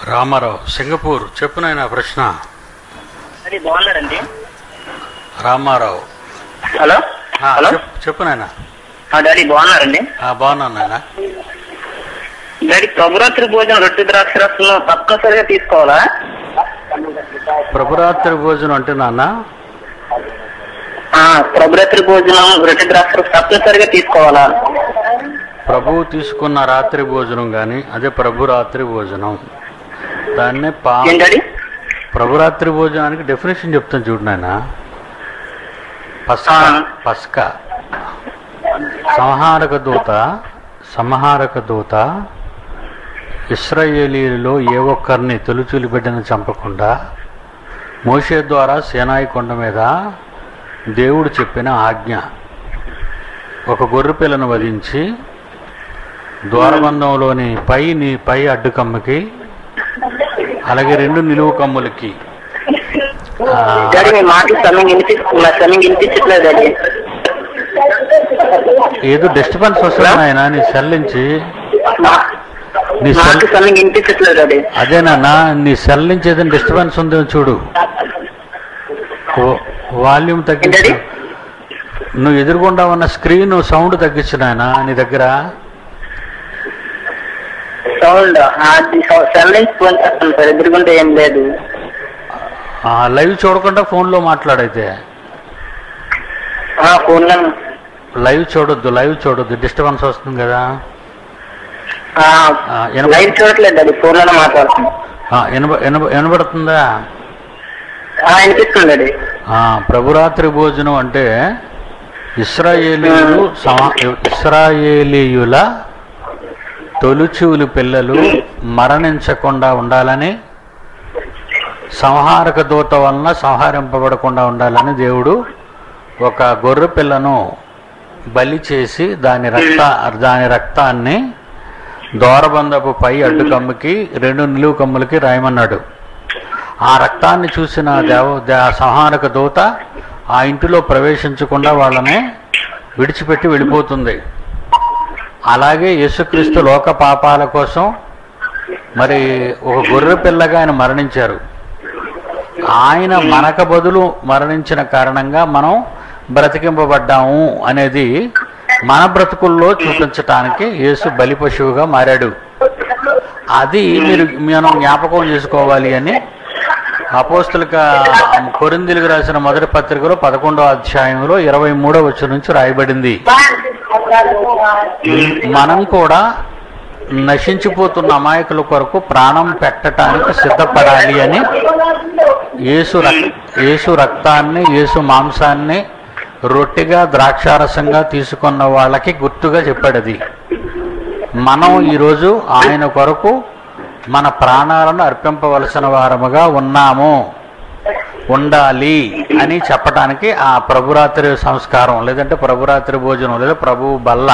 Ramarao Singapore చెప్పు నాయన ప్రశ్న అది బాగున్నారండి రామారావు హలో ఆ, హలో చెప్పు చెప్పు నాయన ఆ, డాడీ బాగున్నారండి ఆ, బాగున్నాను నాయన డాడీ ప్రభురాత్రి భోజనం రొట్టె ద్రాక్ష రసం తప్పనిసరిగా తీసుకోవాలా ప్రభురాత్రి భోజనం అంటే నాన్న ఆ, ప్రభురాత్రి భోజనం రొట్టె ద్రాక్ష రసం తప్పనిసరిగా తీసుకోవాలా ప్రభువు తీసుకున్న రాత్రి భోజనం కానీ అదే ప్రభు రాత్రి భోజనం దాన్నే పా ఏంటండి ప్రభురాత్రి భోజనానికి డెఫినేషన్ చెప్తాను చూడు నాయన పస్క ఆ. పస్క సంహారక దూత సంహారక దూత ఇస్రాయేలీలో ఏ ఒక్కరిని తొలిచూలి బిడ్డను చంపకుండా మోషే ద్వారా సేనాయి కొండ మీద దేవుడు చెప్పిన ఆజ్ఞ ఒక గొర్రె పిల్లను వధించి ద్వారబంధంలోని పై ని పై అడ్డుకమ్మకి అలాగే రెండు నిలువు కమ్ములకి ఆ, డాడీ మీ మాటలు సమయం వినిపి నా సమయం వినిపించట్లేదు డాడీ ఏదో డిస్టర్బెన్స్ వస్తుంది ఆయన నీ సెల్ నుంచి మా- నీ సెల్ మాటలు సమయం వినిపించట్లేదు డాడీ అదేనా నీ సెల్ నుంచి ఏదైనా డిస్టర్బెన్స్ ఉందేమో చూడు వాల్యూమ్ తగ్గించు ఏంటది? నువ్వు ఎదురుగుండా ఉన్న స్క్రీన్ సౌండ్ తగ్గించు నాయన నీ దగ్గర సౌండ్ సెల్ నుంచి ఫోన్ చేస్తాను సార్ ఎదురుగుంటే ఏం లేదు ఆ, లైవ్ చూడకుండా ఫోన్లో మాట్లాడైతే ఆ, ఫోన్లో లైవ్ చూడొద్దు లైవ్ చూడొద్దు డిస్టర్బెన్స్ వస్తుంది కదా ఆ, ఆ, వినప- లైవ్ చూడట్లేదు డాడీ ఫోన్లోనే మాట్లాడుతున్నాను ఆ, వినప వినప- వినపడుతుందా ఆ, వినిపిస్తుంది డాడీ ఆ, ప్రభురాత్రి భోజనం అంటే ఇస్రాయేలీయులు సమ- ఇస్రాయేలీయుల తొలిచూలు పిల్లలు మరణించకుండా ఉండాలని సంహారక దూత వలన సంహరింపబడకుండా ఉండాలని దేవుడు ఒక గొర్రె పిల్లను బలి చేసి దాని రక్త దాని రక్తాన్ని దోరబందపు పై అడ్డు కమ్ముకి రెండు నిలువు కమ్ములకి రాయమన్నాడు ఆ రక్తాన్ని చూసిన దేవ దే- సంహారక దూత ఆ ఇంటిలో ప్రవేశించకుండా వాళ్ళని విడిచిపెట్టి వెళ్ళిపోతుంది అలాగే యేసుక్రీస్తు లోక పాపాల కోసం మరి ఒక గొర్రె పిల్లగా ఆయన మరణించారు ఆయన మనక బదులు మరణించిన కారణంగా మనం బ్రతికింపబడ్డాము అనేది మన బ్రతుకుల్లో చూపించటానికి యేసు బలి పశువుగా మారాడు అది మీరు మనం జ్ఞాపకం చేసుకోవాలి అని అపోస్తులక కొరిందులకు రాసిన మొదటి పత్రికలో పదకొండో అధ్యాయంలో ఇరవై మూడో వచ్చి నుంచి రాయబడింది మనం కూడా నశించిపోతున్న అమాయకుల కొరకు ప్రాణం పెట్టడానికి సిద్ధపడాలి అని యేసు రక్ యేసు రక్తాన్ని యేసు మాంసాన్ని రొట్టెగా ద్రాక్షారసంగా తీసుకున్న వాళ్ళకి గుర్తుగా చెప్పాడు అది మనం ఈరోజు ఆయన కొరకు మన ప్రాణాలను అర్పింపవలసిన వారముగా ఉన్నాము ఉండాలి అని చెప్పడానికి ఆ ప్రభురాత్రి సంస్కారం లేదంటే ప్రభురాత్రి భోజనం లేదా ప్రభు బల్ల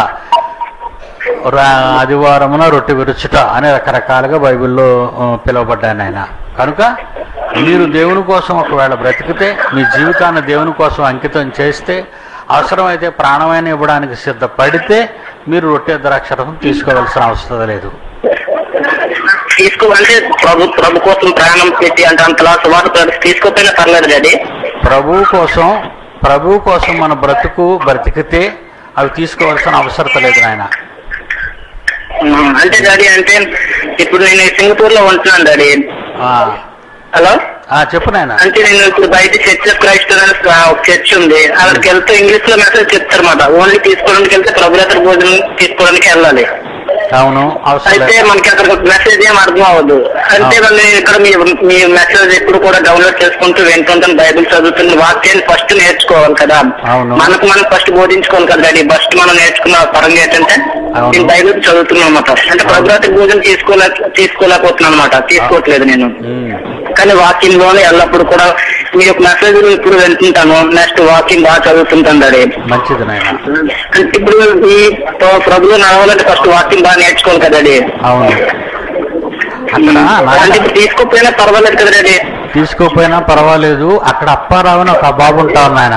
రా- ఆదివారమున రొట్టె విరుచుట అని రకరకాలుగా బైబిల్లో ఆ, పిలువబడ్డాను ఆయన కనుక మీరు దేవుని కోసం ఒకవేళ బ్రతికితే మీ జీవితాన్ని దేవుని కోసం అంకితం చేస్తే అవసరమైతే ప్రాణమైన ఇవ్వడానికి సిద్ధపడితే మీరు రొట్టె ద్రాక్షరసం తీసుకోవాల్సిన అవసరం లేదు తీసుకోవాలంటే ప్రభు ప్రభు కోసం ప్రాణం పెట్టి అంటే అంతలా సువార్త ప్రకటిస్తే తీసుకోకపోయినా పర్లేదు డాడీ ప్రభువు కోసం ప్రభువు కోసం మన బ్రతుకు బ్రతికితే అవి తీసుకోవాల్సిన అవసరం లేదు నాయన ఉమ్, అంటే డాడీ అంటే ఇప్పుడు నేను సింగపూర్ లో ఉంటున్నాను డాడీ ఆ, హలో ఆ, చెప్పు నాయన అంటే నేను ఇప్పుడు బయట చర్చ్ ఆఫ్ క్రైస్ట్ అని ఆ, ఒక చర్చ్ ఉంది అక్కడికి వెళ్తే ఇంగ్లీష్ లో మెసేజ్ చెప్తారన్నమాట ఓన్లీ తీసుకోవడానికి వెళ్తే ప్రభుత్వ భోజనం తీసుకోవడానికి వెళ్ళాలి అవును అవసరం అయితే లేదు మనకి అక్కడ మెసేజ్ ఏం అర్థం అవ్వదు అంటే ఆ. మళ్ళీ ఇక్కడ మీ మీ మెసేజ్ ఎప్పుడు కూడా డౌన్లోడ్ చేసుకుంటూ వింటుంటాను బైబిల్ చదువుతున్న వాక్యాన్ని ఫస్ట్ నేర్చుకోవాలి కదా అవును. మనకు మనం ఫస్ట్ బోధించుకోవాలి కదా డాడీ ఫస్ట్ మనం నేర్చుకున్న పరంగా ఏంటంటే అవును. నేను బైబిల్ చదువుతున్నాను అనమాట అంటే ప్రభుత్వ భోజనం తీసుకోలే తీసుకోలేకపోతున్నాను అనమాట తీసుకోవట్లేదు నేను ఉమ్. కానీ వాకింగ్ లోనే ఎల్లప్పుడు కూడా మీ యొక్క మెసేజ్ ఇప్పుడు వింటుంటాను నెక్స్ట్ వాకింగ్ బాగా చదువుతుంటాను డాడీ మంచిది నాయన అంటే ఇప్పుడు ఈ ప్ర- ప్రభుత్వం నడవాలంటే ఫస్ట్ వాకింగ్ బాగా నేర్చుకోవాలి కదా డాడీ అవును అక్కడ అంటే నాయన ఇప్పుడు తీసుకోకపోయినా పర్వాలేదు కదా డాడీ తీసుకోపోయినా పర్వాలేదు అక్కడ అప్పారావు అని ఒక బాబు ఉంటారు నాయన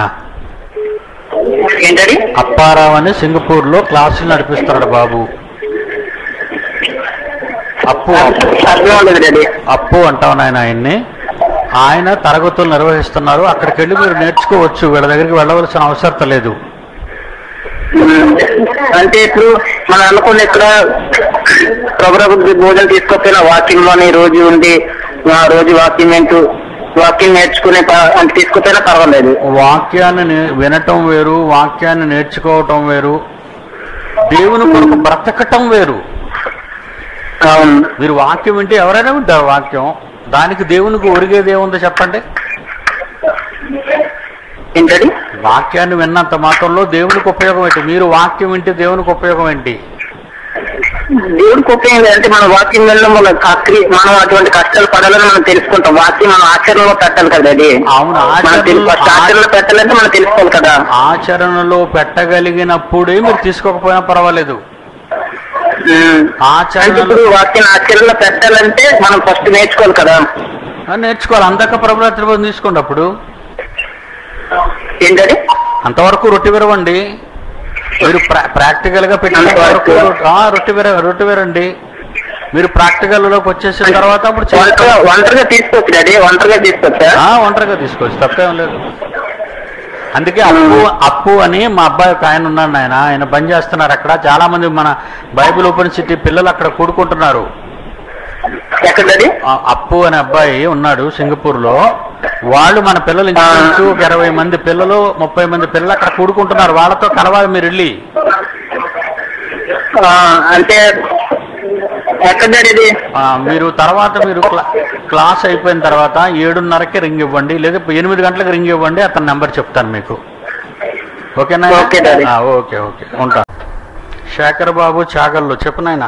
ఏంటది అప్పారావు అని సింగపూర్ లో క్లాసులు నడిపిస్తున్నాడు బాబు అప్పు అర్థం అవ్వలేదు డాడీ అప్పు అంటాం నాయన ఆయన్ని ఆయన తరగతులు నిర్వహిస్తున్నారు అక్కడికి వెళ్ళి మీరు నేర్చుకోవచ్చు వీళ్ళ దగ్గరికి వెళ్ళవలసిన అవసరం లేదు ఉమ్, అంటే ఇప్పుడు మనం అనుకున్న ఇక్కడ ప్రభుత్వ భోజనం తీసుకోకపోయినా వాకింగ్ లోనే రోజు ఉండి ఆ రోజు వాకింగ్ ఏంటూ వాకింగ్ నేర్చుకునే ప- అంటే తీసుకోకపోయినా పర్వాలేదు వాక్యాన్ని నే- వినటం వేరు వాక్యాన్ని నేర్చుకోవటం వేరు దేవుని కొరకు బ్రతకటం వేరు అవును మీరు వాక్యం వింటే ఎవరైనా వింటారు వాక్యం దానికి దేవునికి ఒరిగేది ఏముందో చెప్పండి ఏంటది వాక్యాన్ని విన్నంత మాత్రంలో దేవునికి ఉపయోగం ఏంటి మీరు వాక్యం వింటే దేవునికి ఉపయోగం ఏంటి దేవుడికి ఉపయోగం అంటే మన వాకింగ్ వల్ల మన కక్రి మనం అటువంటి కష్టాలు పడాలని మనం తెలుసుకుంటాం వాక్యం మనం ఆచరణలో పెట్టాలి కదా అది అవును, మనం తెలు- ఫస్ట్ ఆచరణలో- ఆచరణలో పెట్టాలంటే మనం తెలుసుకోవాలి కదా ఆచరణలో పెట్టగలిగినప్పుడే మీరు తీసుకోకపోయినా పర్వాలేదు ఉమ్. అంటే ఆచరణలో ఇప్పుడు వాక్యం ఆచరణలో పెట్టాలంటే మనం ఫస్ట్ నేర్చుకోవాలి కదా ఆ, నేర్చుకోవాలి అందాక ప్రభురాత్రి భోజనం తీసుకోండి అప్పుడు ఏంటది అంతవరకు రొట్టె విరవండి మీరు ప్రా- ప్రాక్టికల్ గా పెట్టిన వరకు రొట్టె- ఆ, రొట్టె విర రొట్టె విరండి మీరు ప్రాక్టికల్ లోకి వచ్చేసిన తర్వాత అప్పుడు ఒంటరిగా చేసుకోవాలి. ఒంటరిగా తీసుకోవచ్చు డాడీ ఒంటరిగా తీసుకోవచ్చా ఆ, ఒంటరిగా తీసుకోవచ్చు తప్పేం లేదు అందుకే అప్పు అప్పు అని మా అబ్బాయి ఒక ఆయన ఉన్నాడు ఆయన ఆయన పని చేస్తున్నారు అక్కడ చాలా మంది మన బైబిల్ ఓపెన్ సిటీ పిల్లలు అక్కడ కూడుకుంటున్నారు ఎక్కడ డాడీ ఆ అప్పు అనే అబ్బాయి ఉన్నాడు సింగపూర్ లో వాళ్ళు మన పిల్లలు ఇంచుమించు ఒక ఇరవై మంది పిల్లలు ముప్పై మంది పిల్లలు అక్కడ కూడుకుంటున్నారు వాళ్ళతో కలవాలి మీరు వెళ్ళి ఆ, అంటే ఎక్కడ డాడీ ఇది ఆ, మీరు తర్వాత మీరు క్లా- క్లాస్ అయిపోయిన తర్వాత ఏడున్నరకి రింగ్ ఇవ్వండి లేదా ఎనిమిది గంటలకు రింగ్ ఇవ్వండి అతని నెంబర్ చెప్తాను మీకు ఓకేనా ఓకే, డాడీ. ఆ, ఓకే ఓకే ఉంటా శేఖర్ బాబు చాగల్లు చెప్పు నాయనా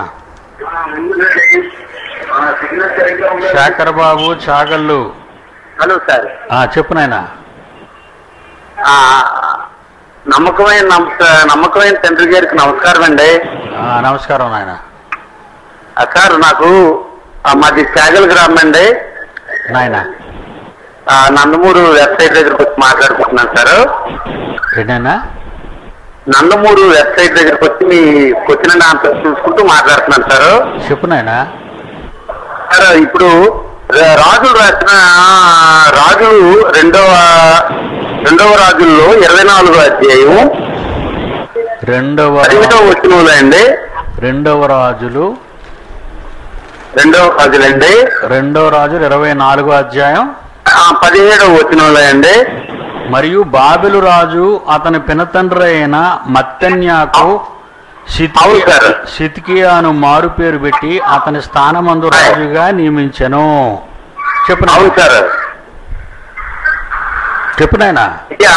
శేఖర్ బాబు చాగల్లు హలో సార్ ఆ, చెప్పు నాయనా ఆ, నమ్మకమైన నమ్మ- నమ్మకమైన తండ్రి గారికి నమస్కారం అండి ఆ, నమస్కారం నాయన ఆ, సార్ నాకు ఆ, మాది చాగల్ గ్రామం అండి నాయన ఆ, నందమూరు వెబ్సైట్ దగ్గరకు వచ్చి మాట్లాడుకుంటున్నాను సార్ ఏంటైనా నందమూరు వెబ్సైట్ దగ్గరకు వచ్చి మీ క్వశ్చన్ అండ్ ఆన్సర్ చూసుకుంటూ మాట్లాడుతున్నాను సార్ చెప్పు నాయనా సార్ ఇప్పుడు ర- రాజులు రాసిన రాజులు రెండవ రెండవ రాజుల్లో ఇరవై నాలుగో అధ్యాయం రెండవ పదిహేడవ వచ్చినవులో అండి రెండవ రాజులు రెండవ రాజులండి రెండవ రాజులు ఇరవై నాలుగో అధ్యాయం ఆ, పదిహేడవ వచ్చినవులో అండి మరియు బాబెలు రాజు అతని పినతండ్రి అయిన మత్తన్యాకు అవును సార్. సితికియాను మారు పేరు పెట్టి అతని స్థానమందు రాజుగా నియమించెను చెప్పు అవును నాయనా. సార్ చెప్పు నాయనా అయ్యా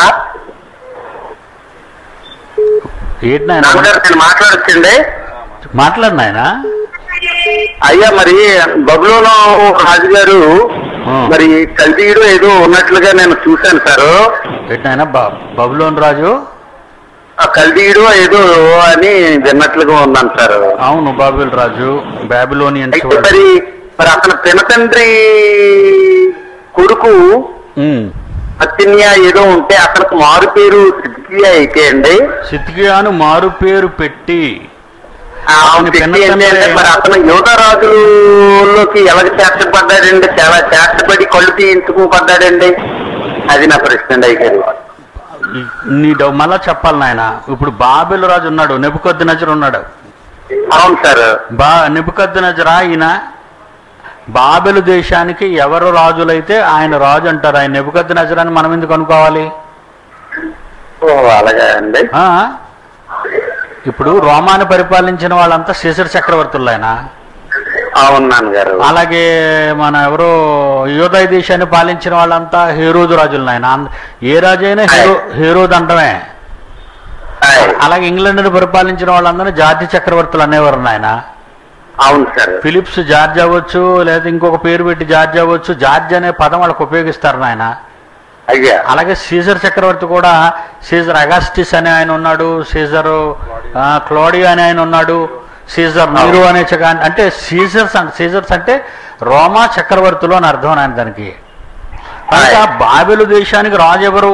ఏంటి నాయనా నాన్నగారు నేను మాట్లాడొచ్చండి మాట్లాడు నాయనా అయ్యా మరి బబులోను రాజుగారు ఆ. మరి కల్తీయుడు ఏదో ఉన్నట్లుగా నేను చూశాను సార్ ఏంటి నాయనా బ- బబులోన్ రాజు ఆ కల్తీయుడు ఏదో అని విన్నట్లుగా ఉన్నాను సార్ అవును బాబుల్ రాజు బాబిలోనియన్స్ అయితే మరి మరి అతని పినతండ్రి కొడుకు ఉమ్. అత్యన్య ఏదో ఉంటే అతనికి మారు పేరు సిద్ధియా అయితే అండి సిద్కియాను మారు పేరు పెట్టి ఆ, అతని సిద్ధియా అంటే పినతండ్రి- మరి అతను యోధరాజులోకి ఎలాగ చేర్చబడ్డాడండి చాలా చేర్చబడి కళ్ళు తీయించుకోబడ్డాడండి అది నా ప్రశ్న అండి అయ్యారు ఈ- నీ డౌ- మళ్ళా చెప్పాలి నాయన ఇప్పుడు బాబెలు రాజు ఉన్నాడు నెబుకొద్ది నజరు ఉన్నాడు అవును సార్ బా నెబుకొద్ది నజరా ఈయన బాబెలు దేశానికి ఎవరు రాజులైతే ఆయన రాజు అంటారు ఆయన నెబుకొద్ది నజరాన్ని మనం ఎందుకు అనుకోవాలి ఓ అలాగే అండి ఆ? ఇప్పుడు రోమాను పరిపాలించిన వాళ్ళంతా శేషర్ చక్రవర్తులు ఆయన అవును నాన్నగారు అలాగే మన ఎవరో యోదయ దేశాన్ని పాలించిన వాళ్ళంతా హీరోదు రాజులు నాయన అంద- ఏ రాజు అయినా హీరో హీరోదు అంటమే ఆయ్. అలాగే ఇంగ్లాండ్ని పరిపాలించిన వాళ్ళందరూ జాతి చక్రవర్తులు అనేవారు నాయన అవును సార్ ఫిలిప్స్ జార్జ్ అవ్వచ్చు లేదా ఇంకొక పేరు పెట్టి జార్జ్ అవ్వచ్చు జార్జ్ అనే పదం వాళ్ళకి ఉపయోగిస్తారు నాయన అయ్యా అలాగే సీజర్ చక్రవర్తి కూడా సీజర్ అగస్టిస్ అనే ఆయన ఉన్నాడు సీజర్ ఆ, క్లోడియో అనే ఆయన ఉన్నాడు సీజర్ నీరు అనే చక అంటే సీజర్స్ అంటే సీజర్స్ అంటే రోమా చక్రవర్తులు అని అర్థం ఆయన దానికి కనుక బాబెలు దేశానికి రాజు ఎవరు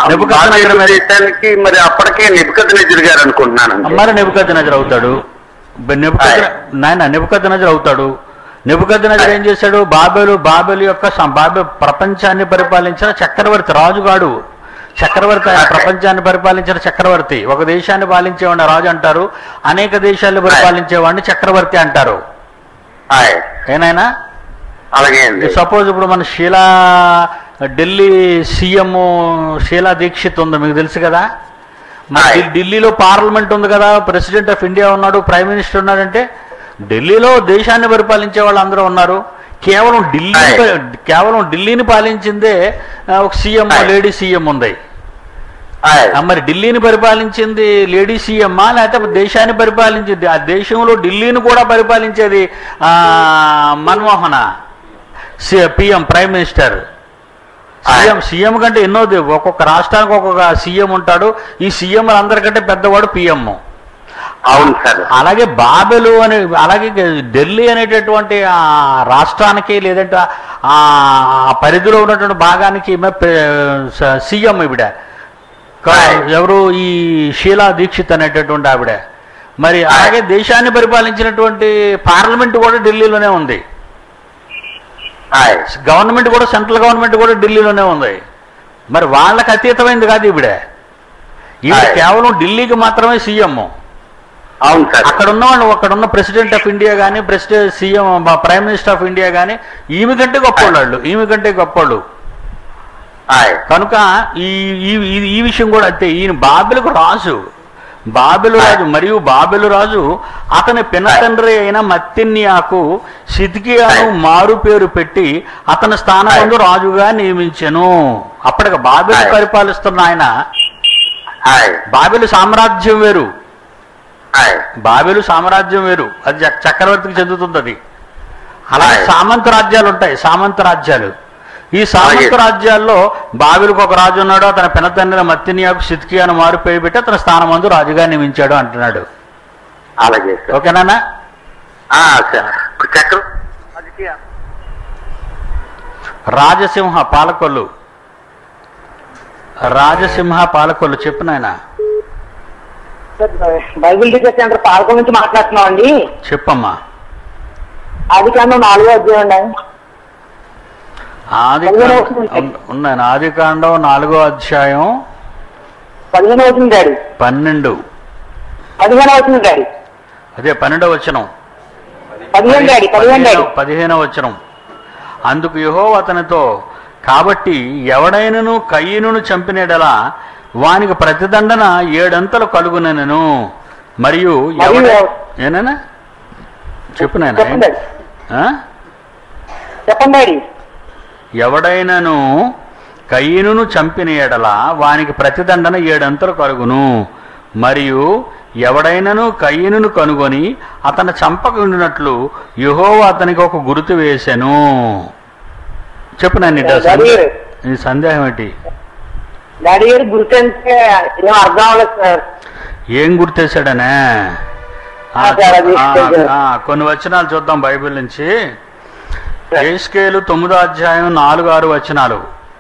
నెబుకద్నెజర్ మీద- దేశానికి మరి అప్పటికే నిపుకత్ నిజుడు గారు అనుకుంటున్నాను మరి నెబుకద్నెజర్ అవుతాడు నెబుకద్ర నాయన నెబుకద్నజర్ అవుతాడు నెబుకద్నజర్ ఏం చేశాడు బాబెలు బాబెలు యొక్క సం- బాబె ప్రపంచాన్ని పరిపాలించిన చక్రవర్తి రాజుగాడు చక్రవర్తి ఆయన ప్రపంచాన్ని పరిపాలించిన చక్రవర్తి ఒక దేశాన్ని పాలించేవాడిని రాజు అంటారు అనేక దేశాలను పరిపాలించేవాడిని చక్రవర్తి అంటారు హాయ్ ఏనాయనా అలాగే అండి సపోజ్ ఇప్పుడు మన షీలా ఢిల్లీ సీఎం షీలా దీక్షిత్ ఉంది మీకు తెలుసు కదా మన హాయ్. ఢిల్- ఢిల్లీలో పార్లమెంట్ ఉంది కదా ప్రెసిడెంట్ ఆఫ్ ఇండియా ఉన్నాడు ప్రైమ్ మినిస్టర్ ఉన్నాడంటే ఢిల్లీలో దేశాన్ని పరిపాలించే వాళ్ళు అందరూ ఉన్నారు కేవలం ఢిల్లీ హాయ్. కేవలం ఢిల్లీని పాలించిందే ఆ, ఒక సీఎం హాయ్. లేడీ సీఎం ఉంది హాయ్ ఆ, మరి ఢిల్లీని పరిపాలించింది లేడీ సీఎమ్మా లేకపోతే దేశాన్ని పరిపాలించింది ఆ దేశంలో ఢిల్లీని కూడా పరిపాలించేది ఆ, Manmohan PM prime minister CM CM కంటే ఎన్నో ది- ఒక్కొక్క రాష్ట్రానికి ఒక్కొక్క సీఎం ఉంటాడు ఈ సీఎం అందరికంటే పెద్దవాడు పిఎం అవును సార్ అలాగే బాబెలు అనే అలాగే ఢిల్లీ అనేటటువంటి ఆ రాష్ట్రానికి లేదంటే ఆ ఆ పరిధిలో ఉన్నటువంటి భాగానికి ఈమె ప్రె- స- సీఎం ఈవిడ కా- ఎవరు ఈ షీలా దీక్షిత్ అనేటటువంటి ఆవిడ మరి అలాగే దేశాన్ని పరిపాలించినటువంటి పార్లమెంట్ కూడా ఢిల్లీలోనే ఉంది హాయ్ గవర్నమెంట్ కూడా సెంట్రల్ గవర్నమెంట్ కూడా ఢిల్లీలోనే ఉంది మరి వాళ్ళకి అతీతమైంది కాదు ఈవిడ ఈవిడ ఆయ్. కేవలం ఢిల్లీకి మాత్రమే సీఎం అవును సార్ అక్కడ ఉన్న వాళ్ళు అక్కడ ఉన్న ప్రెసిడెంట్ ఆఫ్ ఇండియా కానీ president CM prime minister of India కానీ ఈమె కంటే గొప్పవాళ్ళు వాళ్ళు ఈమె కంటే గొప్పవాళ్ళు హాయ్ కనుక ఈ ఈ- ఈ- ఈ విషయం కూడా అంతే ఈయన బాబెలకు రాజు బాబెలు రాజు మరియు బాబెలు రాజు అతని పినతండ్రి అయిన మత్తిన్యాకు సిద్కియాను మారు పేరు పెట్టి అతని స్థానమందు రాజుగా నియమించెను అప్పటికి బాబెలు ఆయ్. పరిపాలిస్తున్న ఆయన హాయ్ బాబెలు సామ్రాజ్యం వేరు హాయ్ బాబెలు సామ్రాజ్యం వేరు అది చ- చక్రవర్తికి చెందుతుంది అది అలాగే ఆయ్. సామంత రాజ్యాలు ఉంటాయి సామంత రాజ్యాలు ఈ సామంత అలాగే. రాజ్యాల్లో బాబిలకు ఒక రాజు ఉన్నాడు అతని పెనతండ్రిన మత్తినియాకు సిద్కి అని మారు పేరు పెట్టి అతని స్థానమందు రాజుగా నియమించాడు అంటున్నాడు అలాగే సార్ ఓకేనా ఆ, సార్ చక్ర రాజసింహ పాలకొల్లు రాజసింహ పాలకొల్లు చెప్పు నాయన బైబిల్ టీచర్ సెంటర్ పాలకొల నుంచి మాట్లాడుతున్నాం అండి చెప్పమ్మా అది కాండం నాలుగో అధ్యాయం అండి ఆది పదిహేను కాండం- వచనం. ఉన్- ఉన్నాను ఆది కాండం నాలుగో అధ్యాయం పదిహేను అవుతుంది డాడీ పన్నెండు పదిహేను అవుతుంది డాడీ అదే పన్నెండో వచనం పదిహేను డాడీ పదిహేను డాడీ పదిహేనవ వచనం అందుకు యహో అతనితో కాబట్టి ఎవడైనను కయ్యనును చంపినడలా వానికి ప్రతిదండన ఏడంతలు కలుగునెను మరియు మరియు ఎవడ- ఏనాయనా చెప్పు నాయనా చెప్పండి డాడీ ఆ? చెప్పండి డాడీ ఎవడైనను కయ్యనును చంపిన ఎడల వానికి ప్రతిదండన ఏడంతలు కలుగును మరియు ఎవడైనను కయ్యనును కనుగొని అతను చంపకుండినట్లు యహోవ అతనికి ఒక గుర్తు వేసెను చెప్పు నన్ను ఇటు డాడీ సందే- నీ సందేహం ఏంటి డాడీ గారు గుర్తు అంటే ఏం అర్థం అవ్వలేదు సార్ ఏం గుర్తేశాడనే ఆ, ఆ, సార్, అది ఆ, సార్. ఆ, కొన్ని వచనాలు చూద్దాం బైబిల్ నుంచి ఏస్కేలు తొమ్మిదో అధ్యాయం నాలుగు ఆరు వచనాలు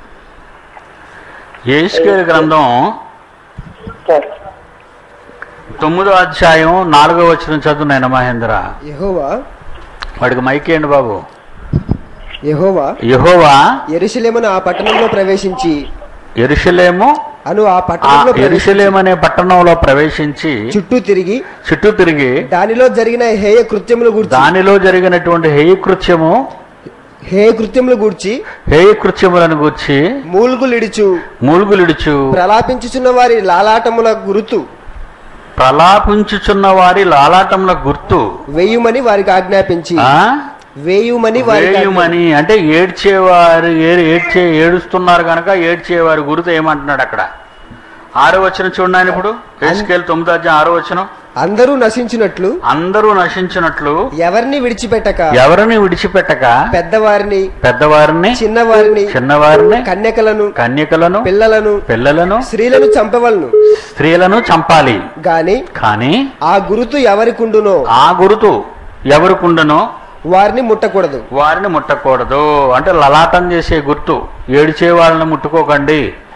ఏస్కేలు గ్రంథం సార్ తొమ్మిదో అధ్యాయం నాలుగో వచనం చదువు నేను మహేంద్ర యెహోవా వాడికి మైకేయండి బాబు యెహోవా యహోవా ఎరుషలేమును ఆ పట్టణంలో ప్రవేశించి ఎరుషలేము అను ఆ ఆ పట్టణంలో ప్రవేశించి ఎరుషలేం అనే పట్టణంలో ప్రవేశించి చుట్టూ తిరిగి చుట్టూ తిరిగి దానిలో జరిగిన హేయ కృత్యములు గూర్చి దానిలో జరిగినటువంటి హేయకృత్యము హేయ కృత్యములు గూర్చి హేయకృత్యములను గూర్చి మూలుగులిడుచు మూలుగులిడుచు ప్రలాపించుచున్న వారి లాలాటముల గురుతు ప్రలాపించుచున్న వారి లాలాటముల గుర్తు వేయుమని వారికి ఆజ్ఞాపించి ఆ వేయుమని వారికి ఆజ్ఞాపించి- వేయుమని అంటే ఏడ్చేవారు ఏ- ఏడ్చే ఏడుస్తున్నారు కనుక ఏడ్చేవారి గుర్తు ఏమంటున్నాడు అక్కడ ఆరో వచ్చిన చూడండి ఇప్పుడు ఏసుకేలు తొమ్మిదో అధ్యాయం ఆరో వచనం అందరూ నశించినట్లు అందరూ నశించినట్లు ఎవరిని విడిచిపెట్టక ఎవరిని విడిచిపెట్టక పెద్దవారిని పెద్దవారిని చిన్నవారిని చిన్నవారిని కన్యకలను కన్యకలను పిల్లలను పిల్లలను స్త్రీలను చంపవలను స్త్రీలను చంపాలి గాని కానీ ఆ గురుతు ఎవరికుండునో ఆ గురుతు ఎవరికుండనో వారిని ముట్టకూడదు వారిని ముట్టకూడదు అంటే లలాటం చేసే గుర్తు ఏడిచే వాళ్ళని ముట్టుకోకండి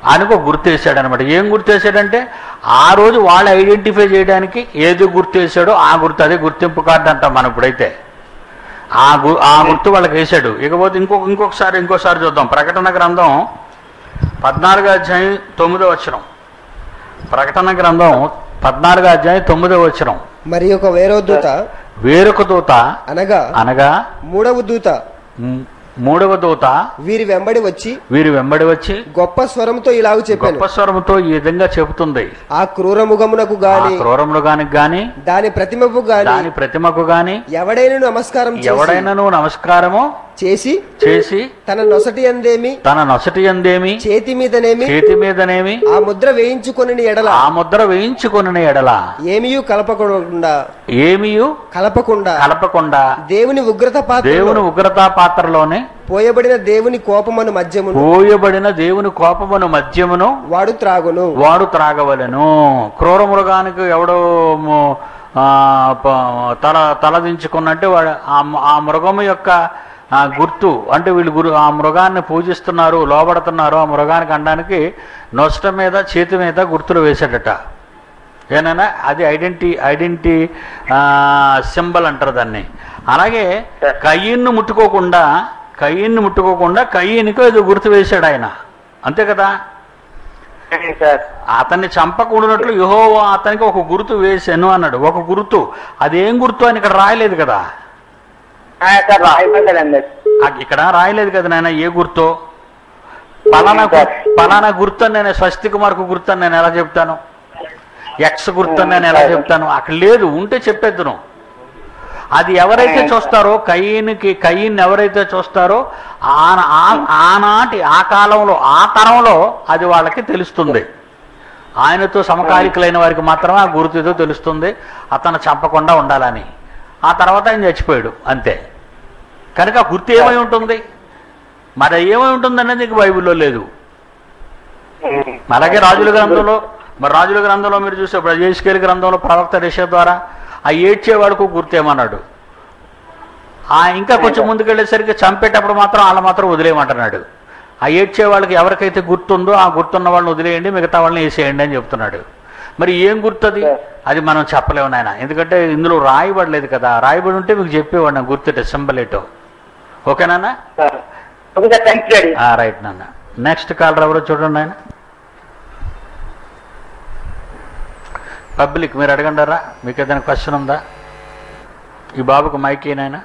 ఆయనకు ఒక గుర్తు వేసాడు అనమాట ఏం గుర్తు వేసాడంటే ఆ రోజు వాళ్ళు ఐడెంటిఫై చేయడానికి ఏది గుర్తు వేసాడో ఆ గుర్తు అదే గుర్తింపు కార్డు అంటాం మనం ఇప్పుడైతే ఆ గు ఆ గుర్తు వాళ్ళకి వేసాడు ఇకపోతే ఇంకొక ఇంకొకసారి ఇంకోసారి చూద్దాం ప్రకటన గ్రంథం పద్నాలుగో అధ్యాయం తొమ్మిదో వచ్చినం ప్రకటన గ్రంథం పద్నాలుగో అధ్యాయం తొమ్మిదో వచ్చినం మరి ఒక వేరో దూత వేరొక దూత అనగా అనగా మూడవ దూత మ్, మూడవ దూత వీరి వెంబడి వచ్చి వీరి వెంబడి వచ్చి గొప్ప స్వరంతో ఇలాగ చెప్పాను గొప్ప స్వరముతో ఈ విధంగా చెబుతుంది ఆ క్రూర ముఖమునకు ఆ గాని క్రూరమృగానికి గాని దాని ప్రతిమకు గాని దాని ప్రతిమకు గాని ఎవడైనా నమస్కారం చేసి- ఎవడైనాను నమస్కారము చేసి చేసి తన నొసటి అందేమి తన నొసటి అందేమి చేతి మీదనేమి చేతి మీదనేమి ఆ ముద్ర వేయించుకొని ఎడల ఆ ముద్ర వేయించుకొనిన ఎడల ఏమియు కలపకుండా ఏమియు కలపకుండా కలపకుండా దేవుని ఉగ్రత పాత్ర దేవుని ఉగ్రతా పాత్రలోనే పోయబడిన దేవుని కోపమను మధ్యమును పోయబడిన దేవుని కోపమును మద్యమును వాడు త్రాగును వాడు త్రాగవలెను క్రూర మృగానికి ఎవడో ము- ఆ, ప- తల తలదించుకున్నట్టు వాడు ఆ మ- ఆ మృగము యొక్క ఆ గుర్తు అంటే వీళ్ళు గురు ఆ మృగాన్ని పూజిస్తున్నారు లోబడుతున్నారు ఆ మృగానికి అనడానికి నొస్ట మీద చేతి మీద గుర్తులు వేసాడట ఏనైనా అది ఐడెంటి ఐడెంటి సింబల్ అంటారు దాన్ని అలాగే కయ్యిన్ను ముట్టుకోకుండా కయ్యిన్ను ముట్టుకోకుండా కయ్యినికి ఏదో గుర్తు వేశాడు ఆయన అంతే కదా సార్ అతన్ని చంపకూడనట్లు యహో అతనికి ఒక గుర్తు వేసాను అన్నాడు ఒక గుర్తు అదేం గుర్తు అని ఇక్కడ రాయలేదు కదా ఆ, సార్ రాయబడ్డదండి ఆ- ఇక్కడ రాయలేదు కదా నాయన ఏ గుర్తో పలానా గు- పలానా గుర్తు అని నేను స్వస్తిక మార్కు గుర్తు అని నేను ఎలా చెప్తాను ఎక్స్ గుర్తు అని నేను ఎలా చెప్తాను అక్కడ లేదు ఉంటే చెప్పేద్దును అది ఎవరైతే చూస్తారో కయ్యనికి కయ్యని ఎవరైతే చూస్తారో ఆ- ఆ- ఆనాటి ఆ కాలంలో ఆ తరంలో అది వాళ్ళకి తెలుస్తుంది ఆయనతో సమకాలికులైన వారికి మాత్రమే ఆ గుర్తు ఏదో తెలుస్తుంది అతను చంపకుండా ఉండాలని ఆ తర్వాత ఆయన చచ్చిపోయాడు అంతే కనుక ఆ గుర్తు ఏమై ఉంటుంది మరి ఏమై ఉంటుంది అనేది నీకు బైబిల్లో లేదు అలాగే రాజుల గ్రంథంలో మరి రాజుల గ్రంథంలో మీరు చూస్తే ఇప్పుడు జేసుకేలి గ్రంథంలో ప్రవక్త రిష ద్వారా ఆ ఏడ్చేవాడుకు గుర్తేమన్నాడు ఆ ఇంకా కొంచెం ముందుకెళ్ళేసరికి చంపేటప్పుడు మాత్రం వాళ్ళ మాత్రం వదిలేయమంటున్నాడు ఆ ఏడ్చే వాళ్ళకి ఎవరికైతే గుర్తుందో ఆ గుర్తున్న వాళ్ళని వదిలేయండి మిగతా వాళ్ళని వేసేయండి అని చెప్తున్నాడు మరి ఏం గుర్తది అది మనం చెప్పలేము నాయన ఎందుకంటే ఇందులో రాయబడలేదు కదా రాయబడి ఉంటే మీకు చెప్పేవాడు నాకు గుర్తుటే సింబల్ ఏటో ఓకేనా sir okay sir thanks daddy right నాన్న నెక్స్ట్ కాలర్ ఎవరో చూడండి ఆయన పబ్లిక్ మీరు అడగండారా మీకు ఏదైనా క్వశ్చన్ ఉందా ఈ బాబుకు మైక్ ఏనాయనా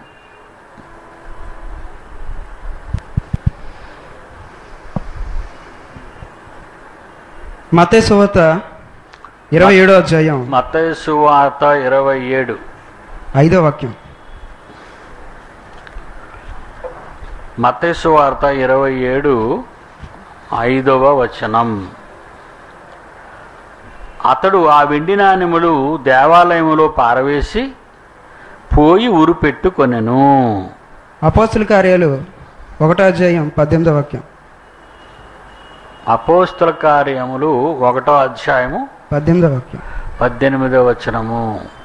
మతే సువత ఇరవై ఏడో అధ్యాయం మత్తయి సువార్త ఇరవై ఏడు ఐదో వాక్యం మత్తయి సువార్త ఇరవై ఏడు ఐదవ వచనం అతడు ఆ వెండి నాణెములు దేవాలయములో పారవేసి పోయి ఊరు పెట్టుకొనెను అపోస్తుల కార్యాలు ఒకటో అధ్యాయం పద్దెనిమిదో వాక్యం అపోస్తుల కార్యములు ఒకటో అధ్యాయము పద్దెనిమిదో వాక్యం పద్దెనిమిదవ వచనము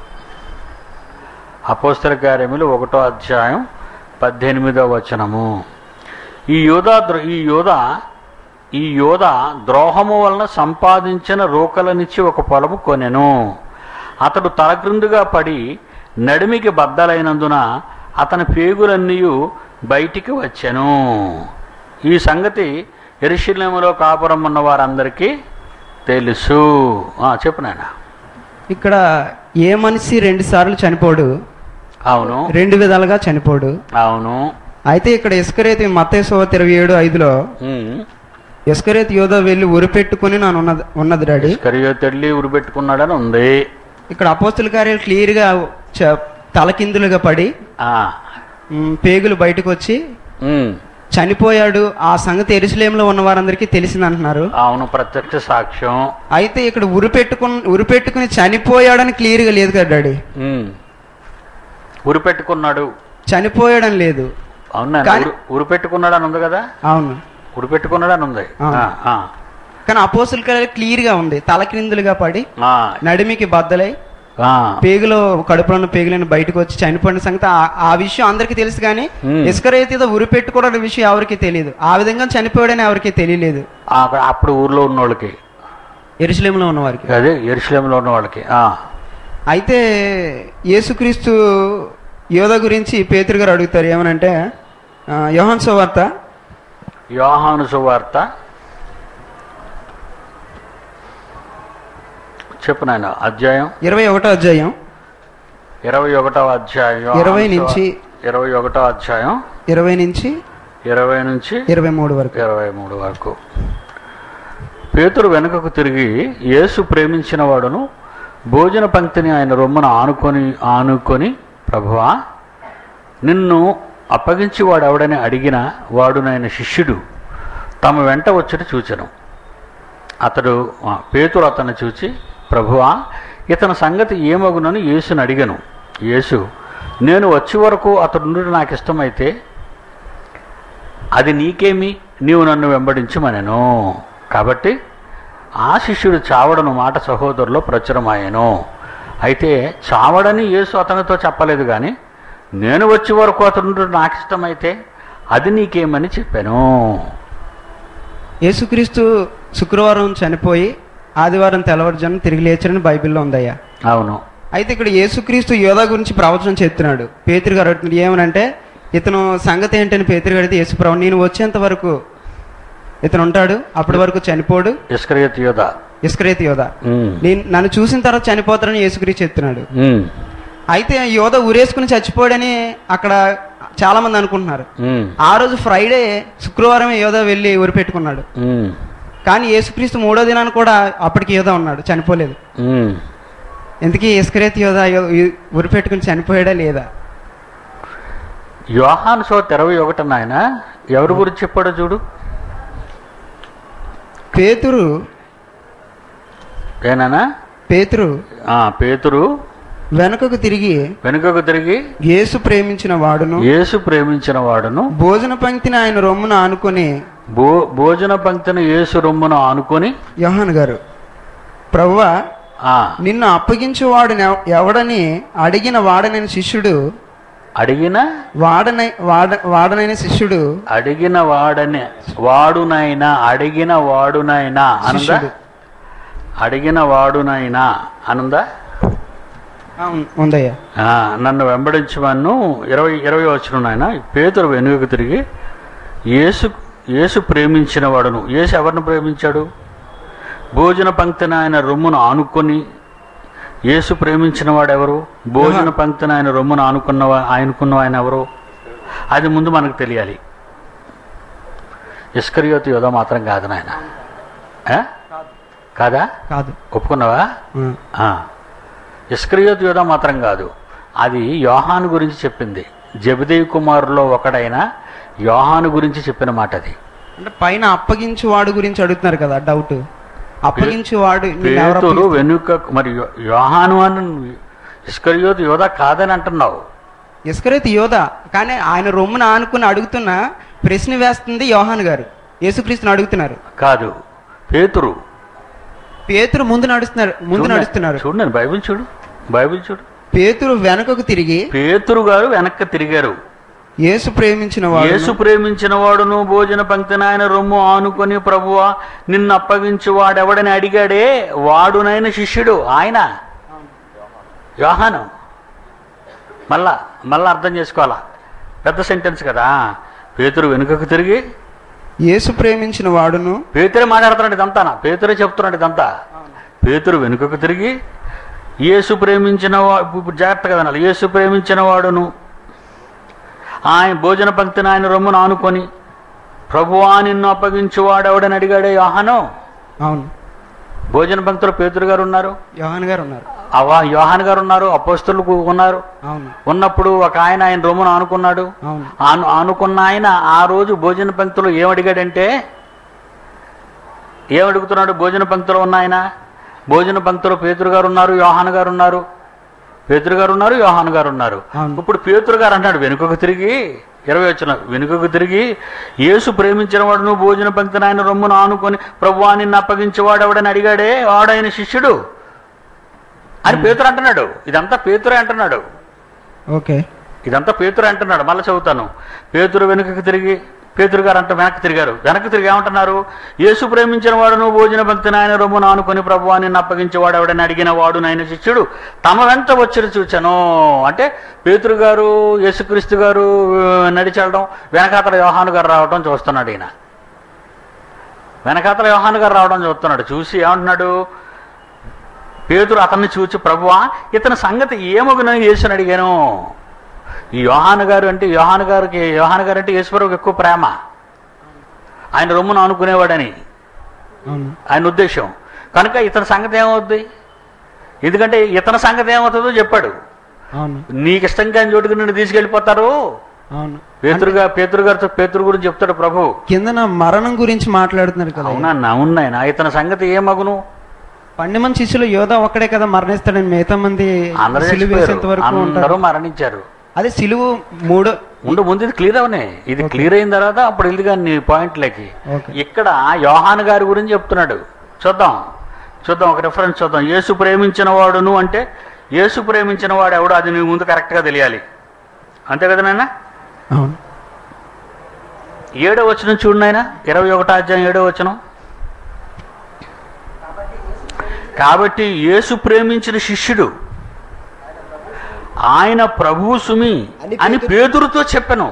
అపోస్తల కార్యములు ఒకటో అధ్యాయం పద్దెనిమిదవ వచనము ఈ యోధ ఈ యోధ ఈ యోధ ద్రోహము వలన సంపాదించిన రోకలనిచ్చి ఒక పొలము కొనెను అతడు తలక్రిందుగా పడి నడిమికి బద్దలైనందున అతని పేగులన్నీ బయటికి వచ్చెను ఈ సంగతి ఎరుశల్యములో కాపురం ఉన్న వారందరికీ తెలుసు ఆ, చెప్పు నాయన ఇక్కడ ఏ మనిషి రెండు సార్లు చనిపోడు అవును రెండు విధాలుగా చనిపోడు అవును అయితే ఇక్కడ ఇస్కరేతి మతే సువత ఇరవై ఏడు ఐదులో ఉమ్. ఇస్కరేత్ యోధ వెళ్ళి ఉరి పెట్టుకుని నేను ఉన్నది ఉన్నది డాడీ కరియో తెల్లి ఉరిపెట్టుకున్నాడని ఉంది ఇక్కడ అపోస్తుల కార్యాలు క్లియర్గా చ- తలకిందులుగా పడి ఆ, మ్, పేగులు బయటకు వచ్చి ఉమ్. చనిపోయాడు ఆ సంగతి ఎరుసలేంలో ఉన్న వారందరికీ తెలిసింది అంటున్నారు అవును ప్రత్యక్ష సాక్ష్యం అయితే ఇక్కడ ఉరి పెట్టుకుని ఉరి పెట్టుకుని చనిపోయాడని క్లియర్గా లేదు కదా డాడీ ఉమ్. ఉరిపెట్టుకున్నాడు చనిపోయాడని లేదు అవునా కానీ- ఉరిపెట్టుకున్నాడు అని ఉంది కదా అవును ఉరిపెట్టుకున్నాడు అని ఉంది ఆ. ఆ, ఆ. కానీ అపోసుల కార్యాలు క్లియర్గా ఉంది తలకిందులుగా పడి ఆ, నడిమికి బద్దలై ఆ, పేగులో కడుపులో ఉన్న పేగులను బయటకు వచ్చి చనిపోయిన సంగతి ఆ- ఆ విషయం అందరికీ తెలుసు కానీ Hmm. ఇసుకరేతితో ఉరి పెట్టుకోవడం విషయం ఎవరికి తెలియదు ఆ విధంగా చనిపోయాడని ఎవరికి తెలియలేదు ఆ- అప్పుడు ఊర్లో ఉన్న వాళ్ళకి ఎరుసలేంలో ఉన్న వారికి అదే ఎరుశలేంలో ఉన్న వాళ్ళకి ఆ, అయితే యేసుక్రీస్తు యోధ గురించి పేతురు గారు అడుగుతారు ఏమనంటే ఆ, యోహాన్ సువార్త యోహాను సువార్త చెప్పు నాయన అధ్యాయం ఇరవై ఒకటో అధ్యాయం ఇరవై ఒకటవ అధ్యాయం యోహాను ఇరవై సువా- నుంచి- ఇరవై ఒకటో అధ్యాయం ఇరవై నుంచి ఇరవై నుంచి ఇరవై మూడు వరకు ఇరవై మూడు వరకు పేతురు వెనుకకు తిరిగి యేసు ప్రేమించిన వాడును భోజన పంక్తిని ఆయన రొమ్మున ఆనుకొని ఆనుకొని ప్రభువా నిన్ను అప్పగించి వాడు ఎవడని అడిగిన వాడునైన శిష్యుడు తమ వెంట వచ్చుట చూచెను అతడు ఆ, పేతురు అతన్ని చూచి ప్రభువా ఇతని సంగతి ఏమగునని యేసుని అడిగను యేసు నేను వచ్చే వరకు అతడు నుండి నాకు ఇష్టమైతే అది నీకేమి నీవు నన్ను వెంబడించమనెను కాబట్టి ఆ శిష్యుడు చావడను మాట సహోదరులో ప్రచురమాయను అయితే చావడని యేసు అతనితో చెప్పలేదు కానీ నేను వచ్చే వరకు అతను నాకు ఇష్టమైతే అది నీకేమని చెప్పాను యేసుక్రీస్తు శుక్రవారం చనిపోయి ఆదివారం తెల్లవారుజామున తిరిగి లేచారని బైబిల్లో ఉందయ్యా అవును అయితే ఇక్కడ యేసుక్రీస్తు యోధా గురించి ప్రవచనం చెప్తున్నాడు పేతురు గారు అడుగుతున్నారు ఏమనంటే ఇతను సంగతి ఏంటని పేతురు గారు అయితే యేసుప్రభు నేను వచ్చేంత వరకు ఇతను ఉంటాడు అప్పటి వరకు చనిపోడు ఇస్కరియత్ యోధ ఇస్కరేతి యోధ ఉమ్, నేను నన్ను చూసిన తర్వాత చనిపోతాడని యేసుక్రీస్తు చెప్తున్నాడు ఉమ్, అయితే యోధ ఉరేసుకుని చచ్చిపోయాడని అక్కడ చాలా మంది అనుకుంటున్నారు ఉమ్, ఆ రోజు ఫ్రైడే శుక్రవారం యోధ వెళ్ళి ఉరి పెట్టుకున్నాడు ఉమ్, కానీ యేసుక్రీస్తు మూడో దినాన్ని కూడా అప్పటికి యోధ ఉన్నాడు చనిపోలేదు ఉమ్. ఎందుకీ ఇస్కరేత్ యోధ యో- ఉరి పెట్టుకుని చనిపోయాడా లేదా యోహాను సో ఇరవై ఒకటి నాయన ఎవరి గురించి చెప్పాడో చూడు పేతురు ఏనానా పేతురు ఆ, పేతురు వెనుకకు తిరిగి వెనుకకు తిరిగి యేసు ప్రేమించిన వాడును యేసు ప్రేమించిన వాడును భోజన పంక్తిని ఆయన రొమ్మున ఆనుకొని భో భోజన పంక్తిని యేసు రొమ్మును ఆనుకొని యోహాన్ గారు ప్రభువా ఆ, నిన్ను అప్పగించేవాడు ఎవడని అడిగిన వాడనైన శిష్యుడు అడిగిన వాడనై వాడ వాడనైన శిష్యుడు అడిగిన వాడని వాడునైనా అడిగిన వాడునైనా అనుందా శిష్యుడు. అడిగిన వాడునైనా అనుందా ఆ, ఉం- ఉందయ్యా ఆ, నన్ను వెంబడించమను ఇరవై ఇరవై వచ్చిన నాయన పేతురు వెనుకకు తిరిగి యేసు యేసు ప్రేమించిన వాడును యేసు ఎవరిని ప్రేమించాడు భోజన పంక్తిని ఆయన రొమ్మును ఆనుకొని యేసు ప్రేమించిన వాడెవరు భోజన పంక్తిని ఆయన రొమ్మును ఆనుకున్న ఆయనకున్న ఆయన ఎవరు అది ముందు మనకు తెలియాలి ఇస్కరియోతి యోధ మాత్రం కాదు నాయన ఆ? కాదా కాదు ఒప్పుకున్నావా ఆ. ఆ. ఇస్క్రియోత్ యోధ మాత్రం కాదు అది యోహాను గురించి చెప్పింది జబదేవి కుమారులో ఒకడైన యోహాను గురించి చెప్పిన మాట అది అంటే పైన అప్పగించు వాడు గురించి అడుగుతున్నారు కదా డౌట్ అప్పగించు వాడు నిన్ను ఎవరు పేతురు అప్పగిస్తారు? వెనుక మరి యో- యోహాను అని ఇస్కరియోత్ యోధ కాదని అంటున్నావు ఇస్కరేత్ యోధ కానీ ఆయన రొమ్మున ఆనుకుని అడుగుతున్న ప్రశ్న వేస్తుంది యోహాన్ గారు యేసుక్రీస్తుని అడుగుతున్నారు కాదు పేతురు పేతురు ముందు నడుస్తున్నారు ముందు చూడు నడుస్తున్నారు చూడు నేను బైబిల్ చూడు బైబిల్ చూడు పేతురు వెనకకు తిరిగి పేతురు గారు వెనక్కి తిరిగారు యేసు ప్రేమించిన వాడు యేసు ప్రేమించిన వాడును భోజన పంక్తిని ఆయన రొమ్ము ఆనుకొని ప్రభువా నిన్ను అప్పగించి వాడెవడని అడిగాడే వాడునైన శిష్యుడు ఆయన యోహాను మళ్ళా మళ్ళా అర్థం చేసుకోవాలా పెద్ద సెంటెన్స్ కదా పేతురు వెనుకకు తిరిగి యేసు ప్రేమించిన వాడును పేతురే మాట్లాడుతున్నాడు ఇదంతా పేతురే చెప్తున్నాడు ఇదంతా పేతురు వెనుకకు తిరిగి యేసు ప్రేమించిన వా ఇప్పుడు జాగ్రత్తగా వినాలి యేసు ప్రేమించిన వాడును ఆయన భోజన పంక్తిని ఆయన రొమ్మును ఆనుకొని ప్రభువా నిన్ను అప్పగించు వాడెవడని అడిగాడే యోహాను అవును భోజన పంక్తిలో పేతురు గారు ఉన్నారు యోహాన్ గారు ఉన్నారు అవా యోహాన్ గారు ఉన్నారు అపోస్తులు ఉన్నారు అవును ఉన్నప్పుడు ఒక ఆయన ఆయన రొమ్మును ఆనుకున్నాడు అవును ఆను ఆనుకున్న ఆయన ఆ రోజు భోజన పంక్తిలో ఏమడిగాడంటే ఏమడుగుతున్నాడు భోజన పంక్తిలో ఉన్న ఆయన భోజన పంక్తిలో పేతురు గారు ఉన్నారు యోహాన్ గారు ఉన్నారు పేతురు గారు ఉన్నారు యోహాన్ గారు ఉన్నారు అవును. ఇప్పుడు పేతురు గారు అంటాడు వెనుకకు తిరిగి ఇరవై వచ్చిన వెనుకకు తిరిగి యేసు ప్రేమించిన వాడును భోజన పంక్తిని ఆయన రొమ్మును ఆనుకొని ప్రభువా నిన్ను అప్పగించేవాడు ఎవడని అడిగాడే వాడైన శిష్యుడు అని పేతురు అంటున్నాడు ఇదంతా పేతురే అంటున్నాడు ఓకే ఇదంతా పేతురు అంటున్నాడు మళ్ళీ చదువుతాను పేతురు వెనుకకి తిరిగి పేతురు గారు అంటే వెనక్కి తిరిగారు వెనక్కి తిరిగి ఏమంటున్నారు యేసు ప్రేమించిన వాడును భోజన భక్తిని ఆయన రొమ్మును ఆనుకొని ప్రభువాన్ని అప్పగించేవాడు ఎవడని అడిగిన వాడు నాయన శిష్యుడు తమ వెంట వచ్చి చూచాను అంటే పేతురు గారు యేసుక్రీస్తు గారు ఆ, నడిచెళ్ళడం వెనకాతల యోహాను గారు రావడం చూస్తున్నాడు ఈయన వెనకాతల యోహాను గారు రావడం చూస్తున్నాడు చూసి ఏమంటున్నాడు పేతురు అతన్ని చూచి ప్రభువా ఇతని సంగతి ఏమగునని యేసుని అడిగాను ఈ యోహాను గారు అంటే యోహాను గారికి యోహాను గారు అంటే యేసుప్రభుకి ఎక్కువ ప్రేమ ఆయన రొమ్మును అనుకునేవాడని అవును ఆయన ఉద్దేశం కనుక ఇతని సంగతి ఏమవుద్ది ఎందుకంటే ఇతని సంగతి ఏమవుతుందో చెప్పాడు అవును నీకు ఇష్టం కాని చోటుకి నిన్ను తీసుకెళ్ళిపోతారు అవును పేతురుగా పేతురు గారితో పేతురు గురించి చెప్తాడు ప్రభు కిందన మరణం గురించి మాట్లాడుతున్నారు కదా అవునా అవునాయన ఇతని సంగతి ఏమగును పన్నెండు మంది శిష్యులు యోధ ఒక్కడే కదా మరణిస్తాడని మిగతా మంది అందరూ సిలువ వేసేంత వరకు చచ్చిపోయారు. అందరూ ఉంటారు మరణించారు అదే సిలువు మూడో ఉండు ముందు ఇది క్లియర్ అవనే ఇది క్లియర్ అయిన తర్వాత అప్పుడు ఇది కానీ నీ పాయింట్లకి ఓకే ఇక్కడ యోహాన్ గారి గురించి చెప్తున్నాడు చూద్దాం చూద్దాం ఒక రిఫరెన్స్ చూద్దాం యేసు ప్రేమించిన వాడును అంటే యేసు ప్రేమించిన వాడు ఎవడు అది నీ ముందు కరెక్ట్గా తెలియాలి అంతే కదా నాయన అవును ఏడో వచనం చూడు నాయన ఇరవై ఒకటో అధ్యాయం ఏడో వచనం కాబట్టి యేసు ప్రేమించిన శిష్యుడు ఆయన ప్రభువు సుమి అని అని పేతురు- పేతురుతో చెప్పాను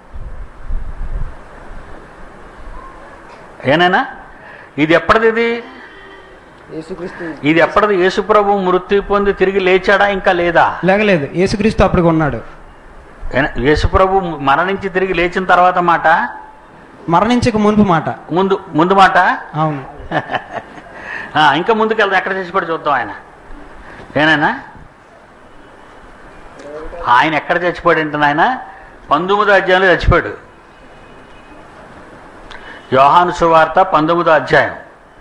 ఏనైనా ఇది ఎప్పటిది ఇది యేసుక్రీస్తు ఇది ఎప్పటిది యేసు ప్రభు మృత్యు పొంది తిరిగి లేచాడా ఇంకా లేదా లేగలేదు యేసుక్రీస్తు అప్పుడు ఉన్నాడు ఏనా? యేసు ప్రభు మరణించి తిరిగి లేచిన తర్వాత మాట మరణించక మునుపు మాట ముందు ముందు మాట అవును ఆ, ఇంకా ముందుకు వెళ్దాం ఎక్కడ చచ్చిపోయి చూద్దాం ఆయన ఏనాయనా ఆయన ఎక్కడ చచ్చిపోయాడు ఏంటని ఆయన పంతొమ్మిదో అధ్యాయంలో చచ్చిపోయాడు యోహాను సువార్త పంతొమ్మిదో అధ్యాయం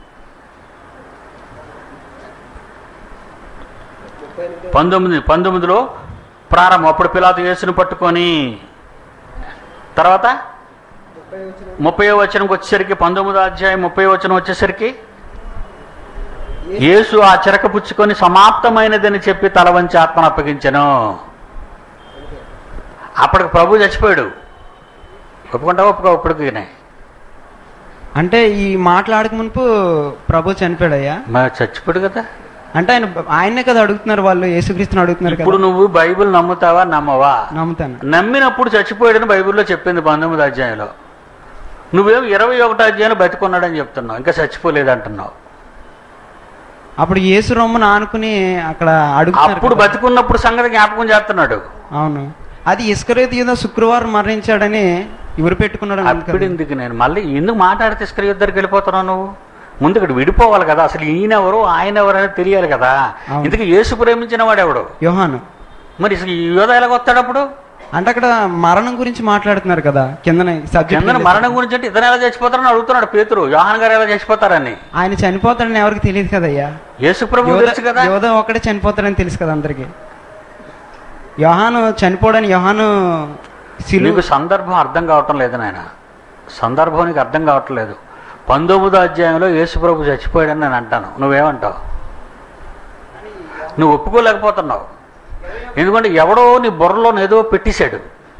పంతొమ్మిది పంతొమ్మిదిలో ప్రారంభం అప్పుడు పిలాతు యేసుని పట్టుకొని తర్వాత ముప్పై వచనంకి వచ్చేసరికి పంతొమ్మిదో అధ్యాయం ముప్పై వచనం వచ్చేసరికి యేసు ఆ చిరక పుచ్చుకొని సమాప్తమైనదని చెప్పి తల వంచి ఆత్మను అప్పగించను అప్పటికి ప్రభు చచ్చిపోయాడు ఒప్పుకుంటావా ఒప్పుకో ఇప్పటికి అంటే ఈ మాట్లాడక మునుపు ప్రభు చనిపోయాడయ్యా మరి చచ్చిపోయాడు కదా అంటే ఆయన ఆయన్నే కదా అడుగుతున్నారు వాళ్ళు యేసుక్రీస్తుని అడుగుతున్నారు ఇప్పుడు కదా నువ్వు బైబిల్ నమ్ముతావా నమ్మవా నమ్ముతాను నమ్మినప్పుడు చచ్చిపోయాడని బైబిల్లో చెప్పింది పంతొమ్మిది అధ్యాయంలో నువ్వేం ఇరవై ఒకటో అధ్యాయంలో బతికున్నాడని చెప్తున్నావు ఇంకా చచ్చిపోలేదు అంటున్నావు అప్పుడు యేసు రొమ్మును ఆనుకుని అక్కడ అడుగుతున్నారు అప్పుడు కదా. బతికున్నప్పుడు సంగతి జ్ఞాపకం చేస్తున్నాడు అవును అది ఇస్కరేత్ యూదా శుక్రవారం మరణించాడని ఎవరు పెట్టుకున్నాడు అని అప్పుడు కదా. ఎందుకు నేను మళ్ళీ ఎందుకు మాట్లాడితే ఇస్కరి దగ్గరికి వెళ్ళిపోతున్నావు నువ్వు ముందు ఇక్కడ విడిపోవాలి కదా అసలు ఈయన ఎవరు ఆయన ఎవరు అనేది తెలియాలి కదా అవును. ఇందుకు యేసు ప్రేమించిన వాడు ఎవడు యోహాను మరి అసలు ఈ యోధ ఎలాగొస్తాడు అప్పుడు అంటే అక్కడ మరణం గురించి మాట్లాడుతున్నారు కదా కింద కింద మరణం గురించి అంటే ఇతను ఎలా చచ్చిపోతారని అడుగుతున్నాడు పేతురు యోహాన్ గారు ఎలా చచ్చిపోతారని ఆయన చనిపోతాడని ఎవరికి తెలియదు కదయ్యా యేసు ప్రభు తెలుసు కదా యోధ ఒక్కడే చనిపోతాడని తెలుసు కదా అందరికి యోహాను చనిపోవడానికి యోహాను సిలువ నీకు సందర్భం అర్థం కావటం లేదు నాయన సందర్భం నీకు అర్థం కావటం లేదు పంతొమ్మిదో అధ్యాయంలో యేసు ప్రభు చచ్చిపోయాడని నేను అంటాను నువ్వేమంటావు నువ్వు ఒప్పుకోలేకపోతున్నావు ఎందుకంటే ఎవడో నీ బుర్రలో ఏదో పెట్టేశాడు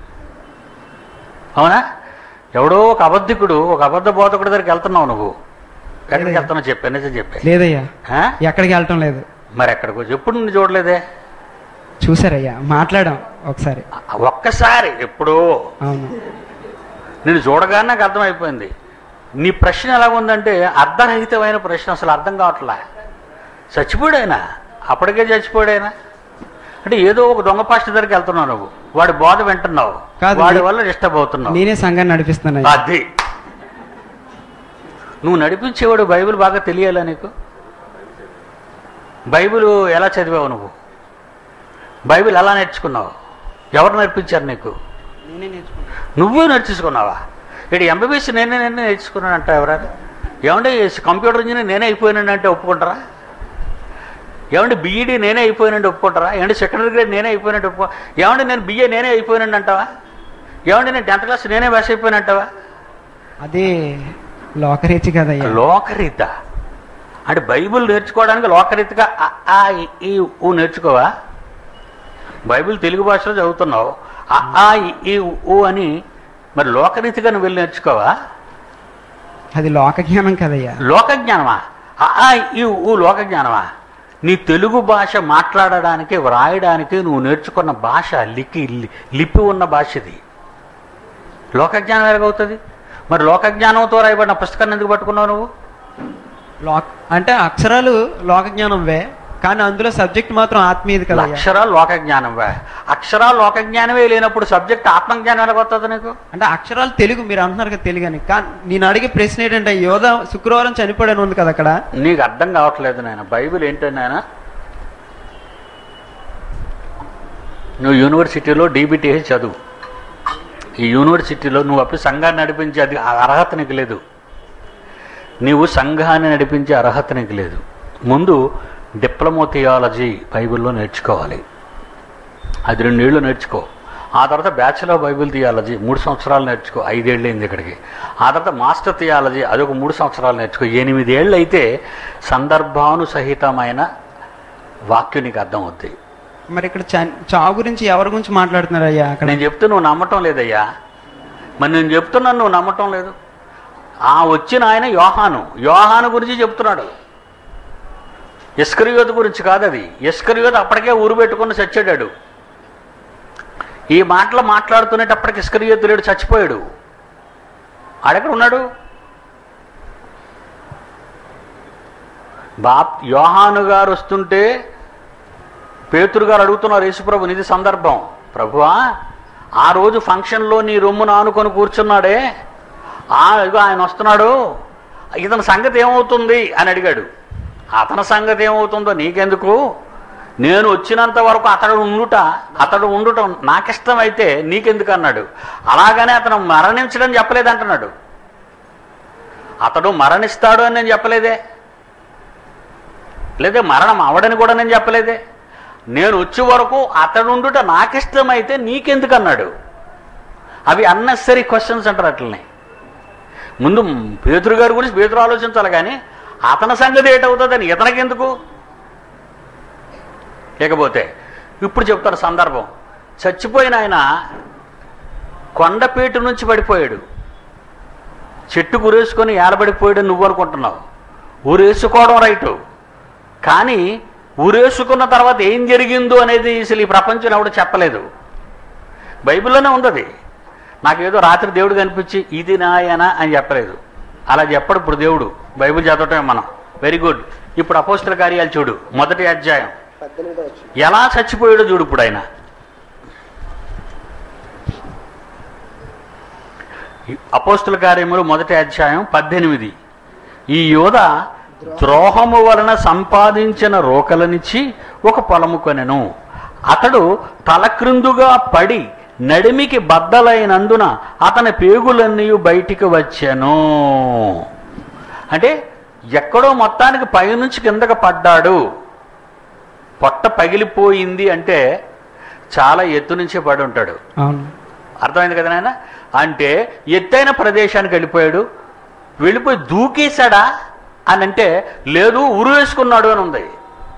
అవునా ఎవడో ఒక అబద్ధికుడు ఒక అబద్ధ బోధకుడి దగ్గరికి వెళ్తున్నావు నువ్వు ఎక్కడికి వెళ్తున్నావు చెప్పే నిజం చెప్పే లేదయ్యా ఆ? ఎక్కడికి వెళ్ళటం లేదు మరి ఎక్కడికి ఎప్పుడు నిన్ను చూడలేదే చూసారయ్యా మాట్లాడాం ఒకసారి ఒక్కసారి ఎప్పుడో అవును నేను చూడగానే నాకు అర్థమైపోయింది నీ ప్రశ్న ఎలా ఉందంటే అర్ధరహితమైన ప్రశ్న అసలు అర్థం కావట్లే చచ్చిపోయాడు ఆయన అప్పటికే చచ్చిపోయాడు ఆయన అంటే ఏదో ఒక దొంగ పాస్టర్ దగ్గరికి వెళ్తున్నావు నువ్వు వాడి బోధ వింటున్నావు కాదు, వాడి నీ- వల్ల డిస్టర్బ్ అవుతున్నావు నేనే సంఘాన్ని నడిపిస్తున్నాను అది నువ్వు నడిపించేవాడు బైబిల్ బాగా తెలియాలా నీకు బైబిల్ ఎలా చదివావు నువ్వు బైబిల్ ఎలా నేర్చుకున్నావు ఎవరు నేర్పించారు నీకు నేనే నేర్చుకున్నాను నువ్వే నేర్చుకున్నావా ఇక్కడ ఎంబీబీఎస్ నేనే నేనే నేర్చుకున్నాను అంట ఎవరైనా ఏమంటే కంప్యూటర్ ఇంజనీర్ నేనే అయిపోయానండి అంటే ఒప్పుకుంటారా ఏమంటే బీఈడీ నేనే అయిపోయానండి ఒప్పుకుంటారా ఏమంటే సెకండరీ గ్రేడ్ నేనే అయిపోయినట్టు ఒప్పుకో ఏమంటే నేను బిఏ నేనే అయిపోయానండి అంటావా ఏమంటే నేను టెన్త్ క్లాస్ నేనే పాస్ అయిపోయానంటావా అది లోకరీతి కదయ్యా లోకరీత అంటే బైబిల్ నేర్చుకోవడానికి లోకరీతిగా అ, ఆ ఇ, ఈ ఊ నేర్చుకోవా బైబిల్ తెలుగు భాషలో చదువుతున్నావు అ, ఆ ఇ, ఈ ఊ అని మరి లోకరీతిగా నువ్వు వెళ్ళి నేర్చుకోవా అది లోక జ్ఞానం కదయ్యా లోక జ్ఞానమా ఆ, ఆ, ఈ ఊ లోక జ్ఞానమా నీ తెలుగు భాష మాట్లాడడానికి వ్రాయడానికి నువ్వు నేర్చుకున్న భాష లికి లి- లిపి ఉన్న భాష ఇది లోక జ్ఞానం ఎలాగవుతుంది మరి లోక జ్ఞానంతో రాయబడిన పుస్తకాన్ని ఎందుకు పట్టుకున్నావు నువ్వు లోక అంటే అక్షరాలు లోక జ్ఞానంవే కానీ అందులో సబ్జెక్ట్ మాత్రం ఆత్మీయది కదయ్యా అక్షరాలు లోక జ్ఞానమే అక్షరాలు లోక జ్ఞానమే లేనప్పుడు సబ్జెక్ట్ ఆత్మజ్ఞానం ఎలాగొస్తుంది నీకు అంటే అక్షరాలు తెలుగు మీరు అంటున్నారు కదా తెలుగు అని కానీ నేను అడిగే ప్రశ్న ఏంటంటే యోధ శుక్రవారం చనిపోయాడని ఉంది కదా అక్కడ నీకు అర్థం కావట్లేదు నాయన బైబిల్ ఏంటంటే నాయన నువ్వు యూనివర్సిటీలో డీబీటీహెచ్ చదువు ఈ యూనివర్సిటీలో నువ్వు అప్పుడు సంఘాన్ని నడిపించే అది ఆ అర్హత నీకు లేదు నీవు సంఘాన్ని నడిపించే అర్హత నీకు లేదు ముందు డిప్లొమో థియాలజీ బైబిల్లో నేర్చుకోవాలి అది రెండేళ్ళు నేర్చుకో ఆ తర్వాత బ్యాచులర్ బైబిల్ థియాలజీ మూడు సంవత్సరాలు నేర్చుకో ఐదేళ్ళు అయింది ఇక్కడికి ఆ తర్వాత మాస్టర్ థియాలజీ అదొక మూడు సంవత్సరాలు నేర్చుకో ఎనిమిదేళ్ళు అయితే సందర్భానుసహితమైన వాక్యం నీకు అర్థం అవుద్ది మరి ఇక్కడ చని- చావు గురించి ఎవరి గురించి మాట్లాడుతున్నారు అయ్యా అక్కడ నేను చెప్తే నువ్వు నమ్మటం లేదయ్యా మరి నేను చెప్తున్నాను నువ్వు నమ్మటం లేదు ఆ వచ్చిన ఆయన యోహాను యోహాను గురించి చెప్తున్నాడు ఇస్కరియోత్ గురించి కాదు అది ఇస్కరియోత్ అప్పటికే ఊరు పెట్టుకుని చచ్చాడు ఈ మాటలు మాట్లాడుతునేటప్పటికి ఇస్కరియోత్ లేడు చచ్చిపోయాడు ఆడెక్కడ ఉన్నాడు బాప్ యోహాను గారు వస్తుంటే పేతురు గారు అడుగుతున్నారు యేసుప్రభు ఇది సందర్భం ప్రభువా ఆ రోజు ఫంక్షన్లో నీ రొమ్మును ఆనుకొని కూర్చున్నాడే ఆ ఇదిగో ఆయన వస్తున్నాడు ఇతని సంగతి ఏమవుతుంది అని అడిగాడు అతని సంగతి ఏమవుతుందో నీకెందుకు నేను వచ్చినంత వరకు అతడు ఉండుట అతడు ఉండటం నాకిష్టమైతే నీకెందుకు అన్నాడు అలాగనే అతను మరణించడం చెప్పలేదంటున్నాడు అతడు మరణిస్తాడు అని నేను చెప్పలేదే లేదా మరణం అవడని కూడా నేను చెప్పలేదే నేను వచ్చే వరకు అతడుండుట నాకిష్టమైతే నీకెందుకు అన్నాడు అవి అన్నెసరీ క్వశ్చన్స్ అంటారు అట్లనే ముందు పేతురు గారి గురించి పేతురు ఆలోచించాలి కానీ అతని సంగతి ఏటవుతుందని ఇతనికెందుకు లేకపోతే ఇప్పుడు చెప్తారు సందర్భం చచ్చిపోయిన ఆయన కొండపేటు నుంచి పడిపోయాడు చెట్టు గురేసుకొని ఏలబడిపోయాడు నువ్వు అనుకుంటున్నావు ఊరేసుకోవడం రైటు కానీ ఊరేసుకున్న తర్వాత ఏం జరిగిందో అనేది అసలు ఈ ప్రపంచం ఎవడు చెప్పలేదు బైబిల్లోనే ఉంది అది నాకేదో రాత్రి దేవుడు కనిపించి ఇది నాయన అని చెప్పలేదు అలా చెప్పడు ఇప్పుడు దేవుడు బైబిల్ చదవటమే మనం వెరీ గుడ్ ఇప్పుడు అపోస్తుల కార్యాలు చూడు మొదటి అధ్యాయం పద్దెనిమిదో వచ్చింది ఎలా చచ్చిపోయాడో చూడు ఇప్పుడు ఆయన ఈ అపోస్తుల కార్యములు మొదటి అధ్యాయం పద్దెనిమిది ఈ యోధ ద్రోహము వలన సంపాదించిన రోకలనిచ్చి ఒక పొలము కొనెను అతడు తలక్రిందుగా పడి నడిమికి బద్దలైనందున అతని పేగులన్నీ బయటికి వచ్చాను అంటే ఎక్కడో మొత్తానికి పైనుంచి కిందకి పడ్డాడు పొట్ట పగిలిపోయింది అంటే చాలా ఎత్తు నుంచే పడి ఉంటాడు అవును అర్థమైంది కదా నాయన అంటే ఎత్తైన ప్రదేశానికి వెళ్ళిపోయాడు వెళ్ళిపోయి దూకేశాడా అని అంటే లేదు ఉరు వేసుకున్నాడు అని ఉంది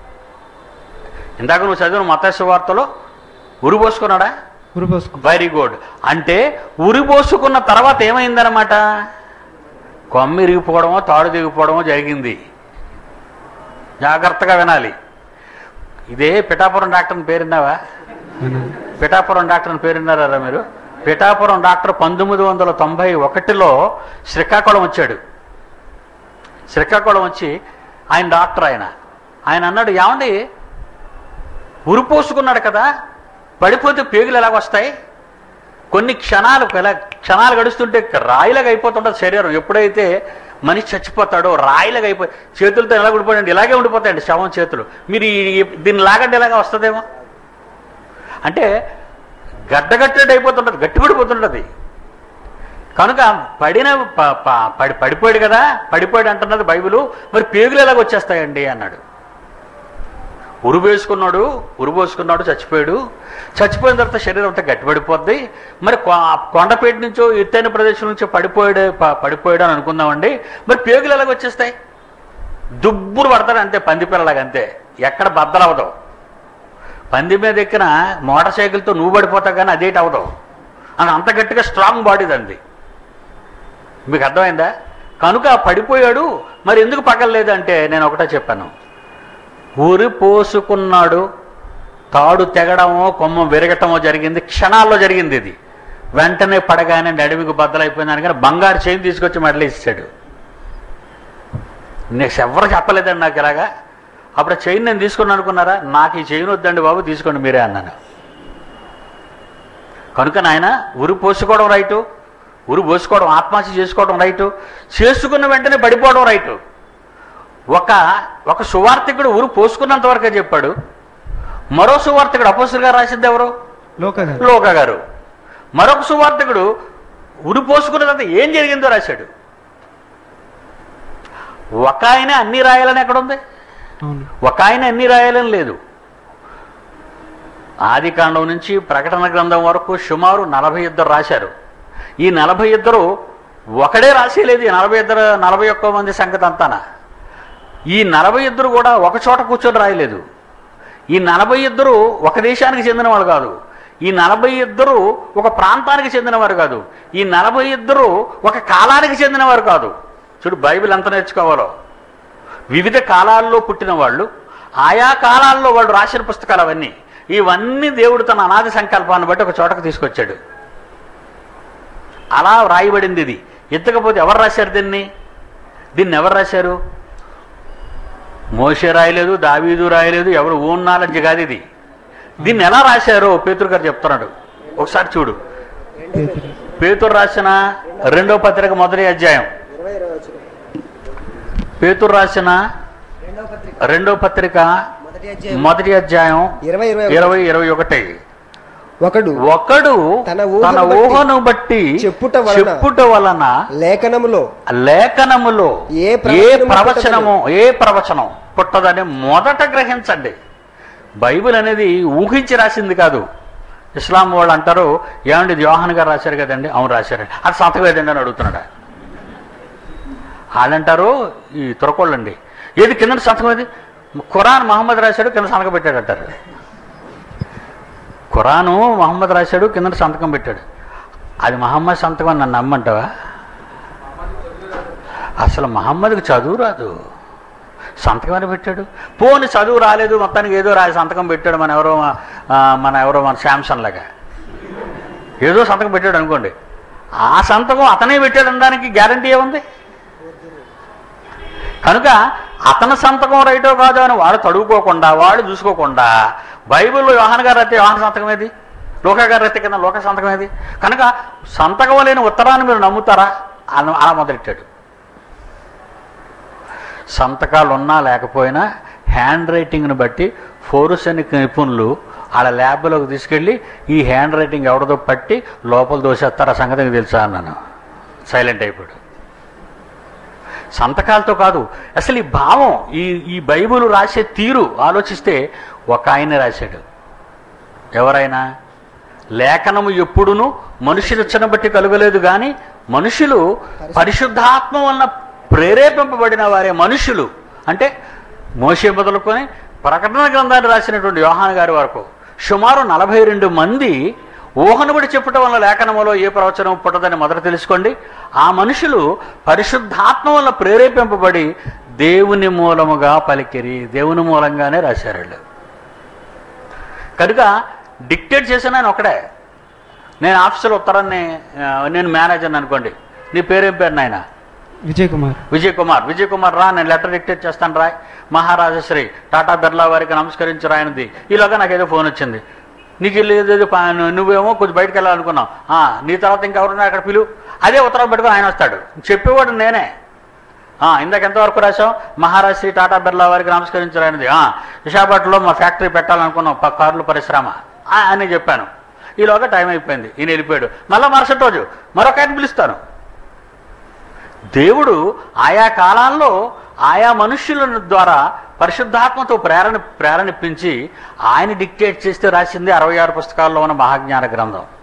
ఇందాక నువ్వు చదివిన మతస్సు వార్తలో ఉరి పోసుకున్నాడా ఉరిపోసుకో వెరీ గుడ్ అంటే ఉరి పోసుకున్న తర్వాత ఏమైందనమాట కొమ్మ ఇరిగిపోవడమో తాడు దిగిపోవడమో జరిగింది జాగ్రత్తగా వినాలి ఇదే పిఠాపురం డాక్టర్ పేరున్నావా పిఠాపురం డాక్టర్ అని పేరున్నారా మీరు పిఠాపురం డాక్టర్ పంతొమ్మిది వందల తొంభై ఒకటిలో శ్రీకాకుళం వచ్చాడు శ్రీకాకుళం వచ్చి ఆయన డాక్టర్ ఆయన ఆయన అన్నాడు ఏమండి ఉరిపోసుకున్నాడు కదా పడిపోతే పేగులు ఎలాగొస్తాయి కొన్ని క్షణాలు ఎలా క్షణాలు గడుస్తుంటే రాయిలాగా అయిపోతుంటుంది శరీరం ఎప్పుడైతే మనిషి చచ్చిపోతాడో రాయిలాగా అయిపోయి చేతులతో ఎలా ఉండిపోయాడు ఇలాగే ఉండిపోతాయండి శవం చేతులు మీరు ఈ- దీన్ని లాగండి ఇలాగా వస్తుందేమో అంటే గడ్డగట్టేట్ అయిపోతుంటుంది గట్టి పడిపోతుంటుంది కనుక పడిన ప- ప- పడి పడిపోయాడు కదా పడిపోయాడు అంటున్నది బైబిలు మరి పేగులు ఎలాగ వచ్చేస్తాయండి అన్నాడు ఉరు వేసుకున్నాడు ఉరు పోసుకున్నాడు చచ్చిపోయాడు చచ్చిపోయిన తర్వాత శరీరం అంతా గట్టిపడిపోద్ది మరి కొ- కొండపేట నుంచో ఎత్తైన ప్రదేశం నుంచో పడిపోయాడు ప- పడిపోయాడు అని అనుకుందామండి మరి పేగులు ఎలాగ వచ్చేస్తాయి దుబ్బురు పడతాడు అంతే పంది పిల్లలాగా అంతే ఎక్కడ బద్దలవదు పంది మీద ఎక్కిన మోటార్ సైకిల్తో నువ్వు పడిపోతావు కానీ అదేటి అవదవు అని అంత గట్టిగా స్ట్రాంగ్ బాడీ దంది మీకు అర్థమైందా కనుక పడిపోయాడు మరి ఎందుకు పగలలేదంటే నేను ఒకటే చెప్పాను ఊరి పోసుకున్నాడు తాడు తెగడమో కొమ్మ విరగటమో జరిగింది క్షణాల్లో జరిగింది ఇది వెంటనే పడగానే నడిమికి బద్దలైపోయిందని కానీ బంగారు చైన్ తీసుకొచ్చి మెడలు ఇచ్చాడు నెక్స్ట్ ఎవరు చెప్పలేదండి నాకు ఇలాగా అప్పుడు ఆ చైన్ నేను తీసుకున్నాను అనుకున్నారా నాకు ఈ చైన్ వద్దండి బాబు తీసుకోండి మీరే అన్నాను కనుక నాయన ఉరి పోసుకోవడం రైటు ఉరి పోసుకోవడం ఆత్మహత్య చేసుకోవడం రైటు చేసుకున్న వెంటనే పడిపోవడం రైటు ఒక ఒక సువార్థికుడు ఉరి పోసుకున్నంత వరకే చెప్పాడు మరో సువార్థికుడు అపోసులుగా రాసింది ఎవరు లోక గారు లోక గారు మరొక సువార్థకుడు ఉరి పోసుకున్న తర్వాత ఏం జరిగిందో రాశాడు ఒక ఆయన అన్ని రాయాలని ఎక్కడ ఉంది అవును ఒక ఆయన అన్ని రాయాలని లేదు ఆది కాండం నుంచి ప్రకటన గ్రంథం వరకు సుమారు నలభై ఇద్దరు రాశారు ఈ నలభై ఇద్దరు ఒకడే రాసేలేదు ఈ నలభై ఇద్దరు నలభై ఒక్క మంది సంగతి అంతాన ఈ నలభై ఇద్దరు కూడా ఒక చోట కూర్చొని రాయలేదు ఈ నలభై ఇద్దరు ఒక దేశానికి చెందిన వాళ్ళు కాదు ఈ నలభై ఇద్దరు ఒక ప్రాంతానికి చెందినవారు కాదు ఈ నలభై ఇద్దరు ఒక కాలానికి చెందినవారు కాదు చూడు బైబిల్ ఎంత నేర్చుకోవాలో వివిధ కాలాల్లో పుట్టిన వాళ్ళు ఆయా కాలాల్లో వాళ్ళు రాసిన పుస్తకాలు అవన్నీ ఇవన్నీ దేవుడు తన అనాది సంకల్పాన్ని బట్టి ఒక చోటకు తీసుకొచ్చాడు అలా రాయబడింది ఇది ఎత్తకపోతే ఎవరు రాశారు దీన్ని దీన్ని ఎవరు రాశారు మోసే రాయలేదు దావీదు రాయలేదు ఎవరు ఓన్ నాలెడ్జ్ కాదు ఇది దీన్ని ఎలా రాశారో పేతురు గారు చెప్తున్నాడు ఒకసారి చూడు పేతురు. పేతురు రాసిన రెండో పత్రిక మొదటి అధ్యాయం ఇరవై ఇరవై వచ్చిన పేతురు రాసిన రెండవ పత్రిక రెండో పత్రిక మొదటి అధ్యాయం మొదటి అధ్యాయం ఇరవై ఇరవై ఇరవై ఇరవై ఒకటి ఒకడు ఒకడు తన ఊహను తన బట్టి ఊహను బట్టి చెప్పుట వలన చెప్పుట వలన లేఖనములో లేఖనములో ఏ ఏ ప్రవచనము ప్రవచనము ఏ ప్రవచనం పుట్టదని మొదట గ్రహించండి బైబిల్ అనేది ఊహించి రాసింది కాదు ఇస్లాం వాళ్ళు అంటారు ఏమండి ఇది యోహాన్ గారు రాశారు కదండి అవును రాశారండి అది సంతకం ఏదండి అని అడుగుతున్నాడు వాళ్ళంటారు ఈ తురకోళ్ళండి ఏది కింద సంతకం ఏది ఖురాన్ మహమ్మద్ రాశాడు కింద సంతకం పెట్టాడు అంటారు ఖురాను మహమ్మద్ రాశాడు కింద సంతకం పెట్టాడు అది మహమ్మద్ సంతకం అని నన్ను నమ్మంటావా అసలు మహమ్మద్కి చదువు రాదు సంతకం అని పెట్టాడు పోని చదువు రాలేదు మొత్తానికి ఏదో రాసి సంతకం పెట్టాడు మన ఎవరో ఆ, మన ఎవరో మన శాంసన్ లాగా ఏదో సంతకం పెట్టాడు అనుకోండి ఆ సంతకం అతనే పెట్టాడు అనడానికి గ్యారంటీ ఏముంది కనుక అతని సంతకం రైటో కాదో అని వాడు తడువుకోకుండా వాడు చూసుకోకుండా బైబిల్లో యోహాన్ గారు అయితే యోహాన్ సంతకం ఏది లోక గారు అయితే కింద లోక సంతకం ఏది కనుక సంతకం లేని ఉత్తరాన్ని మీరు నమ్ముతారా అలా అలా మొదలెట్టాడు సంతకాలు ఉన్నా లేకపోయినా హ్యాండ్ రైటింగ్ని బట్టి ఫోరుసెనిక్ నిపుణులు వాళ్ళ ల్యాబ్లోకి తీసుకెళ్ళి ఈ హ్యాండ్ రైటింగ్ ఎవరిదో పట్టి లోపల దోసేస్తారు ఆ సంగతి నీకు తెలుసా అన్నాను సైలెంట్ అయిపోయాడు సంతకాలతో కాదు అసలు ఈ భావం ఈ ఈ బైబిల్ రాసే తీరు ఆలోచిస్తే ఒక ఆయన రాశాడు ఎవరైనా లేఖనము ఎప్పుడును మనుషులు ఇచ్చన బట్టి కలగలేదు కానీ మనుషులు పరిశుద్ధాత్మ వలన ప్రేరేపింపబడిన వారే మనుషులు అంటే మోసే మొదలుకొని ప్రకటన గ్రంథాన్ని రాసినటువంటి యోహాన్ గారి వరకు సుమారు నలభై రెండు మంది ఊహను బడి చెప్పటం వల్ల లేఖనములో ఏ ప్రవచనం పుట్టదని మొదట తెలుసుకోండి ఆ మనుషులు పరిశుద్ధాత్మ వల్ల ప్రేరేపింపబడి దేవుని మూలముగా పలికిరి దేవుని మూలంగానే రాశారు వాళ్ళు కనుక డిక్టేట్ చేసిన ఆయన ఒకడే నేను ఆఫీసులో ఉత్తరాన్ని ఆ, నేను మేనేజర్ అనుకోండి నీ పేరేం పేరు నాయన విజయ్ కుమార్ విజయ్ కుమార్ విజయ్ కుమార్ రా నేను లెటర్ డిక్టేట్ చేస్తాను రాయ్ మహారాజశ్రీ టాటా బిర్లా వారికి నమస్కరించి రాయనిది ఈలోగా నాకు ఏదో ఫోన్ వచ్చింది నీకు వెళ్ళి ఏదో పా- నువ్వేమో కొంచెం బయటకు వెళ్ళాలనుకున్నావు ఆ, నీ తర్వాత ఇంకెవరున్నా అక్కడ పిలు అదే ఉత్తరం పెట్టుకుని ఆయన వస్తాడు చెప్పేవాడు నేనే ఆ, ఇందాక ఎంతవరకు రాసాం మహారాజ్ శ్రీ టాటా బిర్లా వారికి నమస్కరించరానిది ఆ, విశాఖపట్నంలో మా ఫ్యాక్టరీ పెట్టాలనుకున్నాం ప- కార్లు పరిశ్రమ ఆ, అని చెప్పాను ఈలోగా టైం అయిపోయింది ఈయన వెళ్ళిపోయాడు మళ్ళీ మరుసటి రోజు మరొక ఆయన పిలుస్తాను దేవుడు ఆయా కాలాల్లో ఆయా మనుష్యుల ద్వారా పరిశుద్ధాత్మతో ప్రేరణ ప్రేరణిప్పించి ఆయన డిక్టేట్ చేస్తే రాసింది అరవై ఆరు పుస్తకాల్లో ఉన్న మహాజ్ఞాన గ్రంథం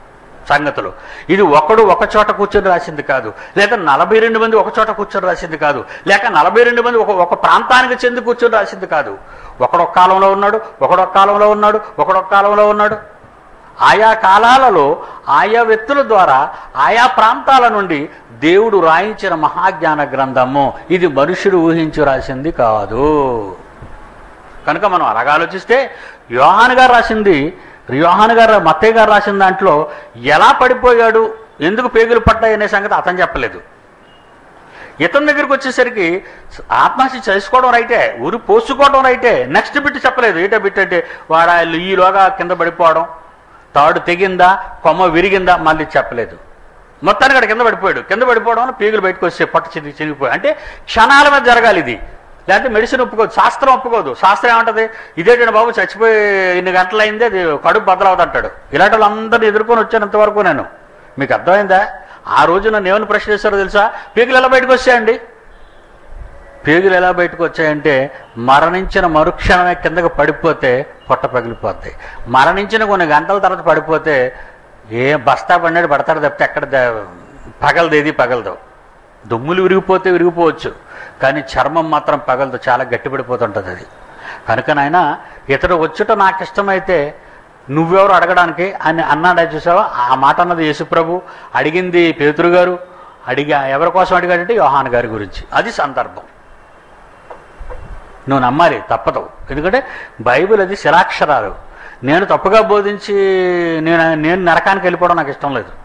సంగతులు ఇది ఒకడు ఒక చోట కూర్చొని రాసింది కాదు లేక నలభై రెండు మంది ఒక చోట కూర్చొని రాసింది కాదు లేక నలభై రెండు మంది ఒక ఒక ప్రాంతానికి చెంది కూర్చొని రాసింది కాదు ఒకడొక కాలంలో ఉన్నాడు ఒకడొక కాలంలో ఉన్నాడు ఒకడొక కాలంలో ఉన్నాడు ఆయా కాలాలలో ఆయా వ్యక్తుల ద్వారా ఆయా ప్రాంతాల నుండి దేవుడు రాయించిన మహాజ్ఞాన గ్రంథము ఇది మనుషుడు ఊహించి రాసింది కాదు కనుక మనం అలాగ ఆలోచిస్తే యోహాన్ గారు రాసింది యోహాన్ గారు మత్తయ్య గారు రాసిన దాంట్లో ఎలా పడిపోయాడు ఎందుకు పేగులు పడ్డాయి అనే సంగతి అతను చెప్పలేదు ఇతని దగ్గరికి వచ్చేసరికి ఆత్మహత్య చేసుకోవడం రైటే ఊరి పోసుకోవడం రైటే నెక్స్ట్ బిట్ చెప్పలేదు ఏటో బిట్ అంటే వాడు ఈలోగా కింద పడిపోవడం తాడు తెగిందా కొమ్మ విరిగిందా మళ్ళీ చెప్పలేదు మొత్తానికి అక్కడ కింద పడిపోయాడు కింద పడిపోవడం వల్ల పీగులు బయటకు వచ్చే పట్టు చిరిగి చిరిగిపోయి అంటే క్షణాల మీద జరగాలి ఇది లేకపోతే మెడిసిన్ ఒప్పుకోదు శాస్త్రం ఒప్పుకోదు శాస్త్రం ఏమంటది ఇదేంటంటే బాబు చచ్చిపోయి ఇన్ని గంటలైంది అది కడుపు బద్దలవుతుంది అంటాడు ఇలాంటి వాళ్ళందరినీ ఎదుర్కొని వచ్చాను ఇంతవరకు నేను మీకు అర్థమైందా ఆ రోజు నన్ను ఏమని ప్రశ్న చేస్తారో తెలుసా పీకులు ఎలా బయటకు వచ్చాయండి పేగులు ఎలా బయటకు వచ్చాయంటే మరణించిన మరుక్షణమే కిందకు పడిపోతే పొట్ట పగిలిపోద్ది మరణించిన కొన్ని గంటల తర్వాత పడిపోతే ఏ బస్తా పడినాడు పడతాడు తప్పితే ఎక్కడ ద- పగలదు ఏది పగలదు దుమ్ములు విరిగిపోతే విరిగిపోవచ్చు కానీ చర్మం మాత్రం పగలదు చాలా గట్టిపడిపోతుంటుంది అది కనుక నాయన ఇతడు వచ్చుట నాకు ఇష్టమైతే నువ్వెవరు అడగడానికి అని అన్నాడే చూసావా ఆ మాట అన్నది యేసుప్రభు అడిగింది పేతురు గారు అడిగా ఎవరి కోసం అడిగాడంటే యోహాన్ గారి గురించి అది సందర్భం నువ్వు నమ్మాలి తప్పదు ఎందుకంటే బైబిల్ అది శిలాక్షరాలు నేను తప్పుగా బోధించి నేను నేను నరకానికి వెళ్ళిపోవడం నాకు ఇష్టం లేదు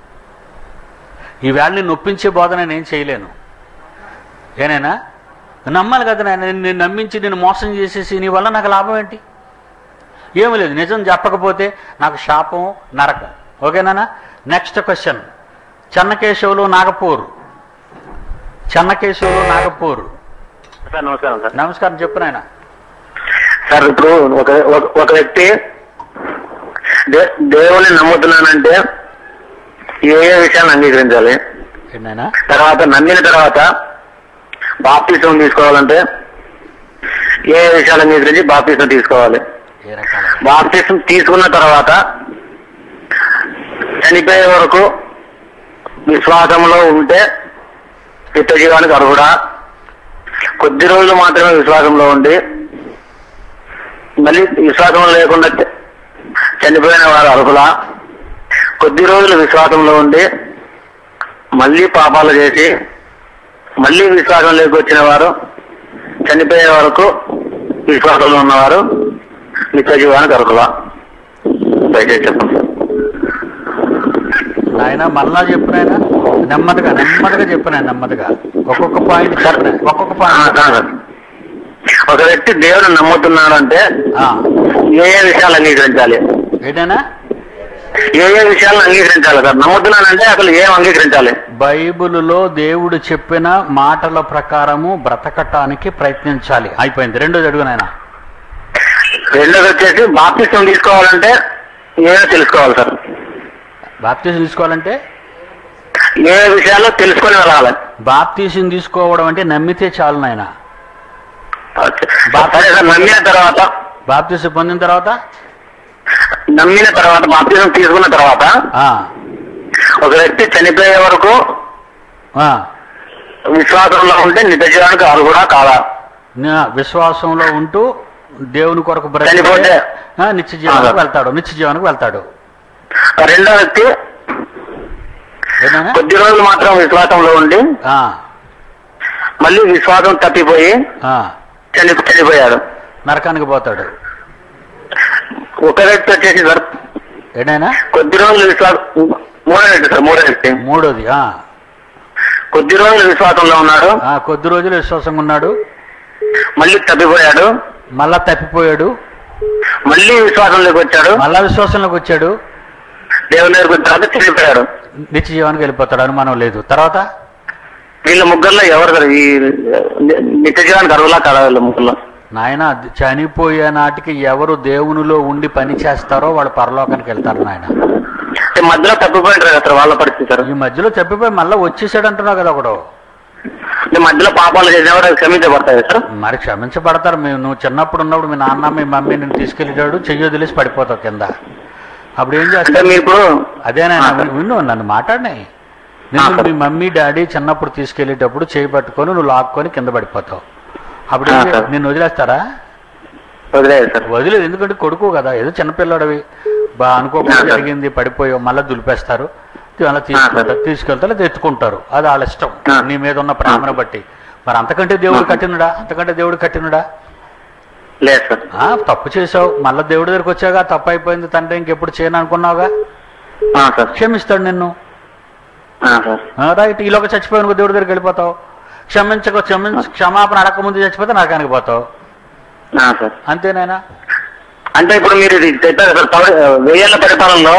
ఈవేళ నేను నొప్పించే బోధన నేను చేయలేను ఏనైనా నమ్మాలి కదా నేను నేను నమ్మించి నేను మోసం చేసేసి నీ వల్ల నాకు లాభం ఏంటి ఏమీ లేదు నిజం చెప్పకపోతే నాకు శాపం నరకం ఓకేనా next question Chennakesavulu Nagpur Chennakesavulu Nagpur sir నమస్కారం సార్ నమస్కారం చెప్పు నాయన సార్ ఇప్పుడు ఒక ఒక- ఒక వ్యక్తి దే- దేవుని నమ్ముతున్నానంటే ఏ ఏ విషయాన్ని అంగీకరించాలి ఏంటైనా తర్వాత నమ్మిన తర్వాత బాప్తిసం తీసుకోవాలంటే ఏ ఏ విషయాలు అంగీకరించి బాప్తిసం తీసుకోవాలి ఏ రకాల బాప్తిసం తీసుకున్న తర్వాత చనిపోయే వరకు విశ్వాసంలో ఉంటే నిత్య జీవానికి అర్హుడా కొద్ది రోజులు మాత్రమే విశ్వాసంలో ఉండి మళ్ళీ విశ్వాసం లేకుండా చ- చనిపోయిన వారు అర్హులా కొద్ది రోజులు విశ్వాసంలో ఉండి మళ్ళీ పాపాలు చేసి మళ్ళీ విశ్వాసం వచ్చిన వారు చనిపోయే వరకు విశ్వాసంలో ఉన్నవారు నిత్య జీవానికి అర్హులా దయచేసి చెప్పండి సార్ నాయన మళ్ళా చెప్పు నాయన నెమ్మదిగా నెమ్మదిగా చెప్పు నాయన నెమ్మదిగా ఒక్కొక్క పాయింట్ చెప్పు నాయన. ఒక్కొక్క ఆ, పాయింట్ కాదు సార్. ఒక వ్యక్తి దేవుని నమ్ముతున్నాడు అంటే ఆ, ఏ ఏ విషయాలు అంగీకరించాలి ఏంటైనా ఏ ఏ విషయాలను అంగీకరించాలి సార్ నమ్ముతున్నానంటే అసలు ఏం అంగీకరించాలి బైబిలులో దేవుడు చెప్పిన మాటల ప్రకారము బ్రతకటానికి ప్రయత్నించాలి అయిపోయింది రెండోది అడుగు నాయన రెండోది వచ్చేసి బాప్తిష్టం తీసుకోవాలంటే ఏమో తెలుసుకోవాలి సార్ బాప్తీసం తీసుకోవాలంటే ఏ ఏ విషయాల్లో తెలుసుకొని వెళ్ళాలి బాప్తీసం తీసుకోవడం అంటే నమ్మితే చాలు నాయన సరే సార్ నమ్మిన తర్వాత బాప్తీసం పొందిన తర్వాత నమ్మిన తర్వాత బాప్తిజం తీసుకున్న తర్వాత ఆ, ఒక వ్యక్తి చనిపోయే వరకు ఆ, విశ్వాసంలో ఉంటే నిత్య జీవానికి అర్హుడా కాదా న- విశ్వాసంలో ఉంటూ దేవుని కొరకు బ్రతికితే, చనిపోతే? ఆ, నిత్య జీవానికి ఆ. వెళ్తాడు నిత్య జీవానికి వెళ్తాడు రెండో వ్యక్తి ఏమైనా కొద్ది రోజులు మాత్రం విశ్వాసంలో ఉండి ఆ, మళ్ళీ విశ్వాసం తప్పిపోయి ఆ, చని చనిపోయాడు నరకానికి పోతాడు ఒక వ్యక్తి వచ్చేసి సార్ ఏడైనా కొద్ది రోజులు విశ్వాసం మూడో వ్యక్తి సార్ మూడో వ్యక్తి మూడోది ఆ, కొద్ది రోజులు విశ్వాసంలో ఉన్నాడు ఆ, కొద్ది రోజులు విశ్వాసంగా ఉన్నాడు మళ్ళీ తప్పిపోయాడు మళ్ళా తప్పిపోయాడు మళ్ళీ విశ్వాసంలోకి వచ్చాడు మళ్ళా విశ్వాసంలోకి వచ్చాడు దేవుని దగ్గరికి వచ్చిన తర్వాత చనిపోయాడు నిత్య జీవానికి వెళ్ళిపోతాడు అనుమానం లేదు తర్వాత వీళ్ళ ముగ్గురులో ఎవరు సార్ ఈ నిత్య జీవానికి అర్హులా కదా వీళ్ళ ముగ్గురులో నాయన చనిపోయే నాటికి ఎవరు దేవునిలో ఉండి పని చేస్తారో వాళ్ళు పరలోకానికి వెళ్తారు నాయన అంటే మధ్యలో తప్పిపోయింటారు కదా సార్ వాళ్ళ పరిస్థితి సార్ ఈ మధ్యలో తప్పిపోయి మళ్ళీ వచ్చేసాడు అంటున్నావు కదా ఒకడు అంటే మధ్యలో పాపాలు చేసినవాడు అవి క్షమించబడతాయి సార్ మరి క్షమించబడతారు మేము నువ్వు చిన్నప్పుడు ఉన్నప్పుడు మీ నాన్న మీ మమ్మీ నేను తీసుకెళ్ళేటాడు చెయ్యి వదిలేసి పడిపోతావు కింద అప్పుడు ఏం అంటే చేస్తారు మీరు ఇప్పుడు అదే నాయన ఆ, సార్. విన్ను నన్ను మాట్లాడినాయి ఆ, నిన్ను సార్. మీ మమ్మీ డాడీ చిన్నప్పుడు తీసుకెళ్లేటప్పుడు చేయి పట్టుకొని నువ్వు లాక్కొని కింద పడిపోతావు అప్పుడు ఏం ఆ, చే- సార్. నిన్ను వదిలేస్తారా వదిలేదు సార్ వదిలేదు ఎందుకంటే కొడుకు కదా ఏదో చిన్నపిల్లడవి బా అనుకోకుండా ఆ, సార్. జరిగింది పడిపోయావు మళ్ళీ దులిపేస్తారు అలా సార్. తీసుకుంటారు తీసుకెళ్తారు లేదా ఎత్తుకుంటారు అది వాళ్ళ ఇష్టం ఆ. నీ మీద ఉన్న ప్రేమను బట్టి మరి అంతకంటే దేవుడు ఆ. కట్టినడా అంతకంటే దేవుడు కట్టినడా లేదు సార్ ఆ, తప్పు చేసావు మళ్ళీ దేవుడి దగ్గరికి వచ్చాగా తప్పు అయిపోయింది తండ్రి ఇంకెప్పుడు చేయను అనుకున్నావుగా ఆ, సార్ క్షమిస్తాడు నిన్ను ఆ, సార్ ఆ, రైట్ ఈలోగా చచ్చిపోయాను దేవుడి దగ్గరికి వెళ్ళిపోతావు క్షమించక క్షమించ క్షమాపణ అడగక ముందు చచ్చిపోతే నరకానికి పోతావు ఆ, సార్ అంతేనాయనా అంటే ఇప్పుడు మీరు ఇది చెప్పారు సార్ పవ- వెయ్యేళ్ల పరిపాలనలో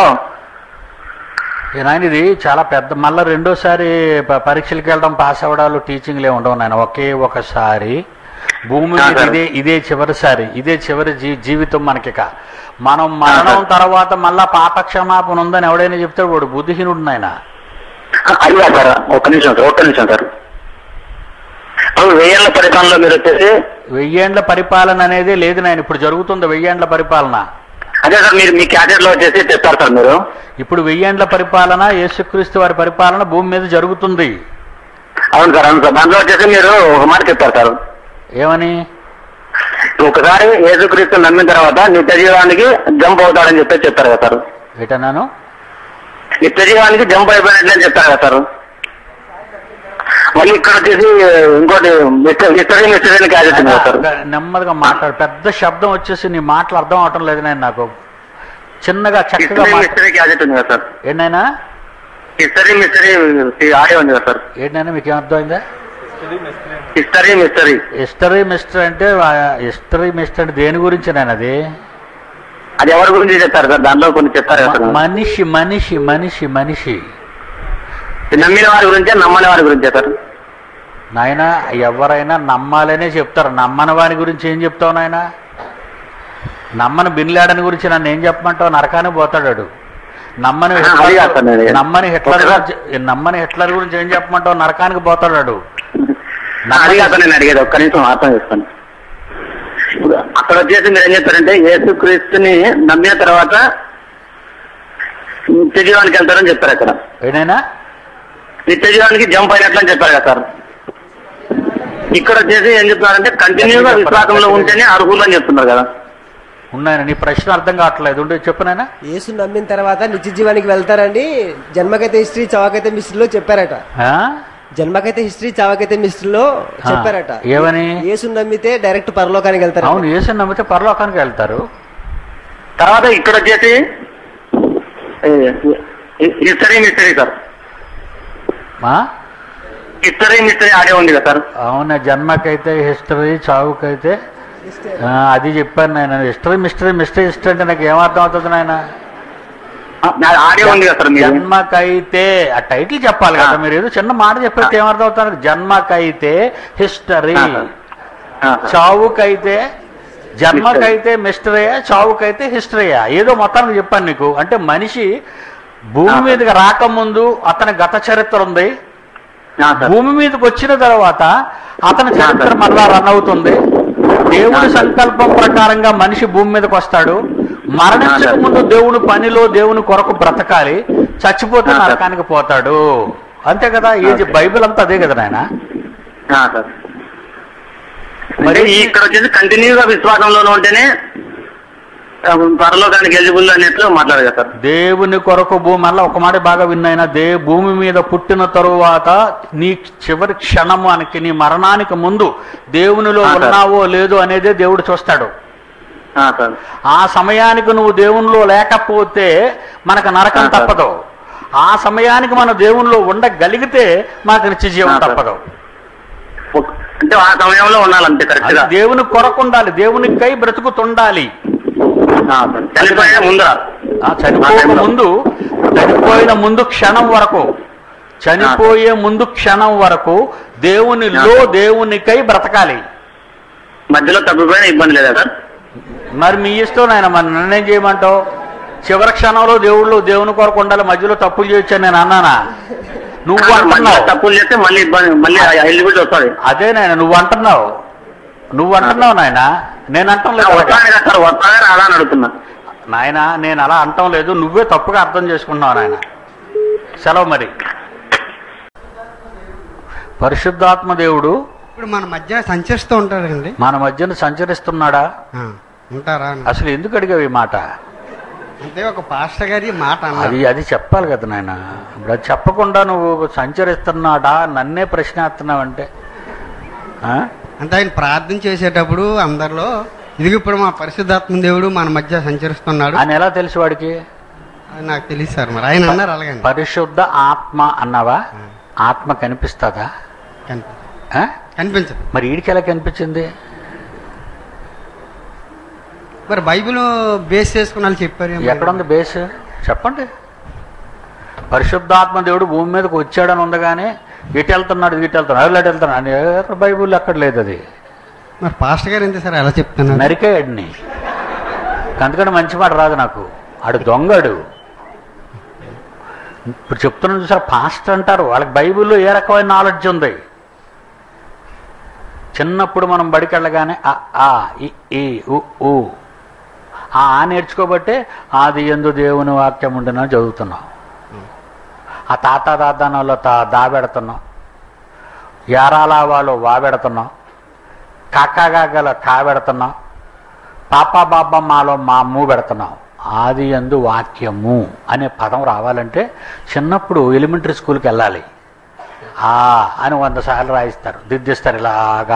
ఈ నాయన ఇది చాలా పెద్ద మళ్ళీ రెండోసారి ప- పరీక్షలకు వెళ్ళడం పాస్ అవ్వడాలు టీచింగ్లే ఉండవు నాయన ఒకే ఒకసారి భూమి ఆ, మీద సార్. ఇదే ఇదే చివరిసారి ఇదే చివరి జీ జీవితం మనకిక మనం మరణం సార్. తర్వాత మళ్ళా పాప క్షమాపణ ఉందని ఎవడైనా చెప్తాడు వాడు బుద్ధిహీనుడు నాయన అయ్యా సార్ ఒక్క నిమిషం సార్ ఒక్క నిమిషం సార్ ఇప్పుడు వెయ్యేళ్ల పరిపాలనలో మీరు వచ్చేసి వెయ్యేండ్ల పరిపాలన అనేది లేదు నాయన ఇప్పుడు జరుగుతుంది వెయ్యేండ్ల పరిపాలన అదే సార్ మీరు మీ క్యాడెట్ లో వచ్చేసి చెప్తారు సార్ మీరు ఇప్పుడు వెయ్యేండ్ల పరిపాలన యేసుక్రీస్తు వారి పరిపాలన భూమి మీద జరుగుతుంది అవును సార్ అవును సార్ దాంట్లో వచ్చేసి మీరు ఒక మాట చెప్తారు సార్ ఏమని ఒకసారి యేసుక్రీస్తు నమ్మిన తర్వాత నిత్య జీవానికి జంప్ అవుతాడని చెప్పి చెప్తారు కదా సార్ ఏటన్నాను నిత్య జీవానికి జంప్ అయిపోయినట్లని చెప్తారు కదా సార్ మళ్ళీ ఇక్కడ వచ్చేసి ఇంకోటి మిస్టర్ మిస్టరీ మిస్టరీ అని క్యాడెట్ ఉంది కదా సార్ నెమ్మదిగా మాట్లాడు పెద్ద శబ్దం వచ్చేసి నీ మాటలు అర్థం అవటం లేదు నేను నాకు చిన్నగా చక్కగా మిస్టరీ మాట్లా మిస్టరీ క్యాడెట్ ఉంది కదా సార్ ఏంటైనా మిస్టరీ మిస్టరీ ఆడియో ఉంది కదా సార్ ఏంటైనా మీకు ఏమర్థమైందా మిస్టరీ మిస్టరీ హిస్టరీ మిస్టర్ అంటే హిస్టరీ మిస్టర్ అంటే దేని గురించి నేను అది అది ఎవరి గురించి చెప్తారు సార్ దాంట్లో కొన్ని చెప్తారు కదా మ- సార్ మనిషి మనిషి మనిషి మనిషి నమ్మిన వారి గురించే నమ్మని వారి గురించే సార్ నాయన ఎవరైనా నమ్మాలనే చెప్తారు నమ్మని వాని గురించి ఏం చెప్తావు నాయన నమ్మని బిన్లాడని గురించి నన్ను ఏం చెప్పమంటావు నరకానికి పోతాడు వాడు. నమ్మని ఆ, హిట్లర్- అది కాదు సార్ నేను- నమ్మని హిట్లర్ ఒకసారి- గురించి నమ్మని హిట్లర్ గురించి ఏం చెప్పమంటావు నరకానికి పోతాడు వాడు. అది కాదు నేను అడిగేది ఒక్క నిమిషం అర్థం చేసుకోండి ఇప్పుడు అక్కడ వచ్చేసి మీరు ఏం చెప్తారంటే యేసు క్రీస్తుని నమ్మిన తర్వాత నిత్య జీవానికి వెళ్తారని చెప్పారు అక్కడ ఏదైనా నిత్య జీవానికి జంప్ అయినట్లు అని చెప్పారు కదా సార్ ఇక్కడ వచ్చేసి ఏం చెప్తున్నారంటే కంటిన్యూగా విశ్వాసంలో ఉంటేనే అర్హులు అని చెప్తున్నారు కదా ఉన్నాయన నీ ప్రశ్న అర్థం కావట్లేదు ఉండే చెప్పు నాయన యేసు నమ్మిన తర్వాత నిత్య జీవానికి వెళ్తారని జన్మకైతే హిస్టరీ చావకైతే మిస్టరీలో చెప్పారట ఆ? జన్మకైతే హిస్టరీ చావకైతే మిస్టరీలో చెప్పారట ఏమని? యేసు నమ్మితే డైరెక్ట్ పరలోకానికి వెళ్తారు అవును యేసు నమ్మితే పరలోకానికి వెళ్తారు తర్వాత ఇక్కడ వచ్చేసి హిస్టరీ మిస్టరీ సార్ ఆ? హిస్టరీ మిస్టరీ ఆడే ఉంది కదా సార్ అవునా జన్మకైతే హిస్టరీ చావుకైతే ఆ, అది చెప్పాను నేను హిస్టరీ మిస్టరీ మిస్టరీ హిస్టరీ అంటే నాకు ఏమర్థం అవుతుంది నాయన ఆడే ఉంది కదా సార్ మీరు జన్మకైతే ఆ టైటిల్ చెప్పాలి కదా మీరు ఏదో చిన్న మాట చెప్పేస్తే ఏమర్థం అవుతారు జన్మకైతే హిస్టరీ ఆ, సార్. ఆ, సార్. చావుకైతే జన్మకైతే మిస్టరీయా చావుకైతే హిస్టరీయా ఏదో మొత్తానికి చెప్పాను నీకు అంటే మనిషి భూమి ఆ. మీదకి రాకముందు అతని గత చరిత్ర ఉంది ఆ, సార్. భూమి మీదకి వచ్చిన తర్వాత అతని చరిత్ర సార్. మరలా రన్ అవుతుంది దేవుడి సార్. సంకల్పం ప్రకారంగా మనిషి భూమి మీదకి వస్తాడు మరణించక సార్. ముందు దేవుని పనిలో దేవుని కొరకు బ్రతకాలి చచ్చిపోతే సార్. నరకానికి పోతాడు అంతే కదా ఏది ఓకే. బైబిల్ అంతా అదే కదా నాయన ఆ, సార్ మరి మరి ఇక్కడ వచ్చేసి కంటిన్యూగా విశ్వాసంలోనే ఉంటేనే ఆ, పరలోకానికి ఎలిజిబుల్ అన్నట్లు మాట్లాడారు కదా సార్ దేవుని కొరకు భూమి మళ్ళీ ఒక మాట బాగా విన్నైనా దే భూమి మీద పుట్టిన తరువాత నీ చివరి క్షణమానికి నీ మరణానికి ముందు దేవునిలో ఆ, సార్. ఉన్నావో లేదో అనేదే దేవుడు చూస్తాడు ఆ, సార్ ఆ సమయానికి నువ్వు దేవునిలో లేకపోతే మనకు నరకం ఆ, సార్. తప్పదు ఆ సమయానికి మనం దేవునిలో ఉండగలిగితే మనకు నిత్య జీవం ఆ, సార్. తప్పదు ఒక- అంటే ఆ సమయంలో ఉండాలంతే కరెక్ట్ అది గా దేవుని కొరకు ఉండాలి దేవునికై బ్రతుకుతుండాలి ఆ, సార్. చనిపోయే ముందర ఆ చనిపోక టైంలో. ముందు చనిపోయిన ముందు క్షణం వరకు చనిపోయే ముందు క్షణం వరకు దేవునిలో దేవునికై బ్రతకాలి మధ్యలో తప్పిపోయినా ఇబ్బంది లేదా సార్ మరి మీ ఇష్టం నాయన మరి నిర్ణయం చేయమంటావు చివరి క్షణంలో దేవుళ్ళు దేవుని కొరకు ఉండాలి మధ్యలో తప్పులు చేయొచ్చని నేను అన్నానా నువ్వు మధ్యలో అంటున్నావు తప్పులు చేస్తే మళ్ళీ ఇబ్బంది మళ్ళీ ఎలిజిబిలిటీ వస్తుంది అదే నాయన నువ్వు అంటున్నావు నువ్వు అంటున్నావు నాయన నేను అంటాం లేదు అలాగా. వస్తానే కదా సార్ వస్తానే రాదా అని అడుగుతున్నా నాయన నేను అలా అంటం లేదు నువ్వే తప్పుగా అర్థం చేసుకుంటున్నావు నాయన సెలవు మరి పరిశుద్ధాత్మ దేవుడు ఇప్పుడు మన మధ్య సంచరిస్తూ ఉంటారండి మన మధ్యన సంచరిస్తున్నాడా ఆ, ఉంటారా అని. అసలు ఎందుకు అడిగావు ఈ మాట అంటే ఒక పాస్టర్ గారి మాట అన్నారు అది అది చెప్పాలి కదా నాయన ఇప్పుడు అది చెప్పకుండా నువ్వు సంచరిస్తున్నాడా నన్నే ప్రశ్నేస్తున్నావంటే ఆ? అంటే ఆయన ప్రార్థన చేసేటప్పుడు అందరిలో ఇది ఇప్పుడు మా పరిశుద్ధాత్మ దేవుడు మన మధ్య సంచరిస్తున్నాడు ఆయన ఎలా తెలుసు వాడికి అది నాకు తెలియదు సార్ మరి ఆయన అన్నారు అలాగని పరిశుద్ధ ఆత్మ అన్నావా ఆత్మ కనిపిస్తుందా కనిపి- ఆ? కనిపించదు మరి వీడికి ఎలా కనిపించింది మరి బైబిల్ బేస్ చేసుకుని వాళ్ళు చెప్పారు ఏమో. ఎక్కడుంది బేస్ చెప్పండి పరిశుద్ధాత్మ దేవుడు భూమి మీదకి వచ్చాడని ఉంది కానీ ఇటు వెళ్తున్నాడు ఇటు వెళ్తున్నాడు అటు వెళ్తున్నాడు అని ఎక్కడ బైబుల్ ఎక్కడ లేదు అది మరి పాస్టర్ గారు ఎంత సార్ ఎలా చెప్తున్నారు నరికేయడిని అందుకని మంచి మాట రాదు నాకు ఆడు దొంగడు ఇప్పుడు చెప్తున్నాను చూసారా పాస్ట్ అంటారు వాళ్ళకి బైబిల్లో ఏ రకమైన నాలెడ్జ్ ఉంది చిన్నప్పుడు మనం బడికి వెళ్ళగానే ఆ ఆ ఇ ఈ ఉ ఊ ఆ ఆ నేర్చుకోబట్టే ఆది ఎందు దేవుని వాక్యం ఉండిన చదువుతున్నాం ఆ తాత దాదానంలో తా దా పెడుతున్నాం యారాలా వాళ్ళు వా పెడుతున్నాం కాకాగాగల కా పెడుతున్నాం పాప బాబా మాలో మా మూ పెడుతున్నాం ఆది ఎందు వాక్యము అనే పదం రావాలంటే చిన్నప్పుడు ఎలిమెంటరీ స్కూల్కి వెళ్ళాలి ఆ అని వంద సార్లు రాయిస్తారు దిద్దిస్తారు ఇలాగా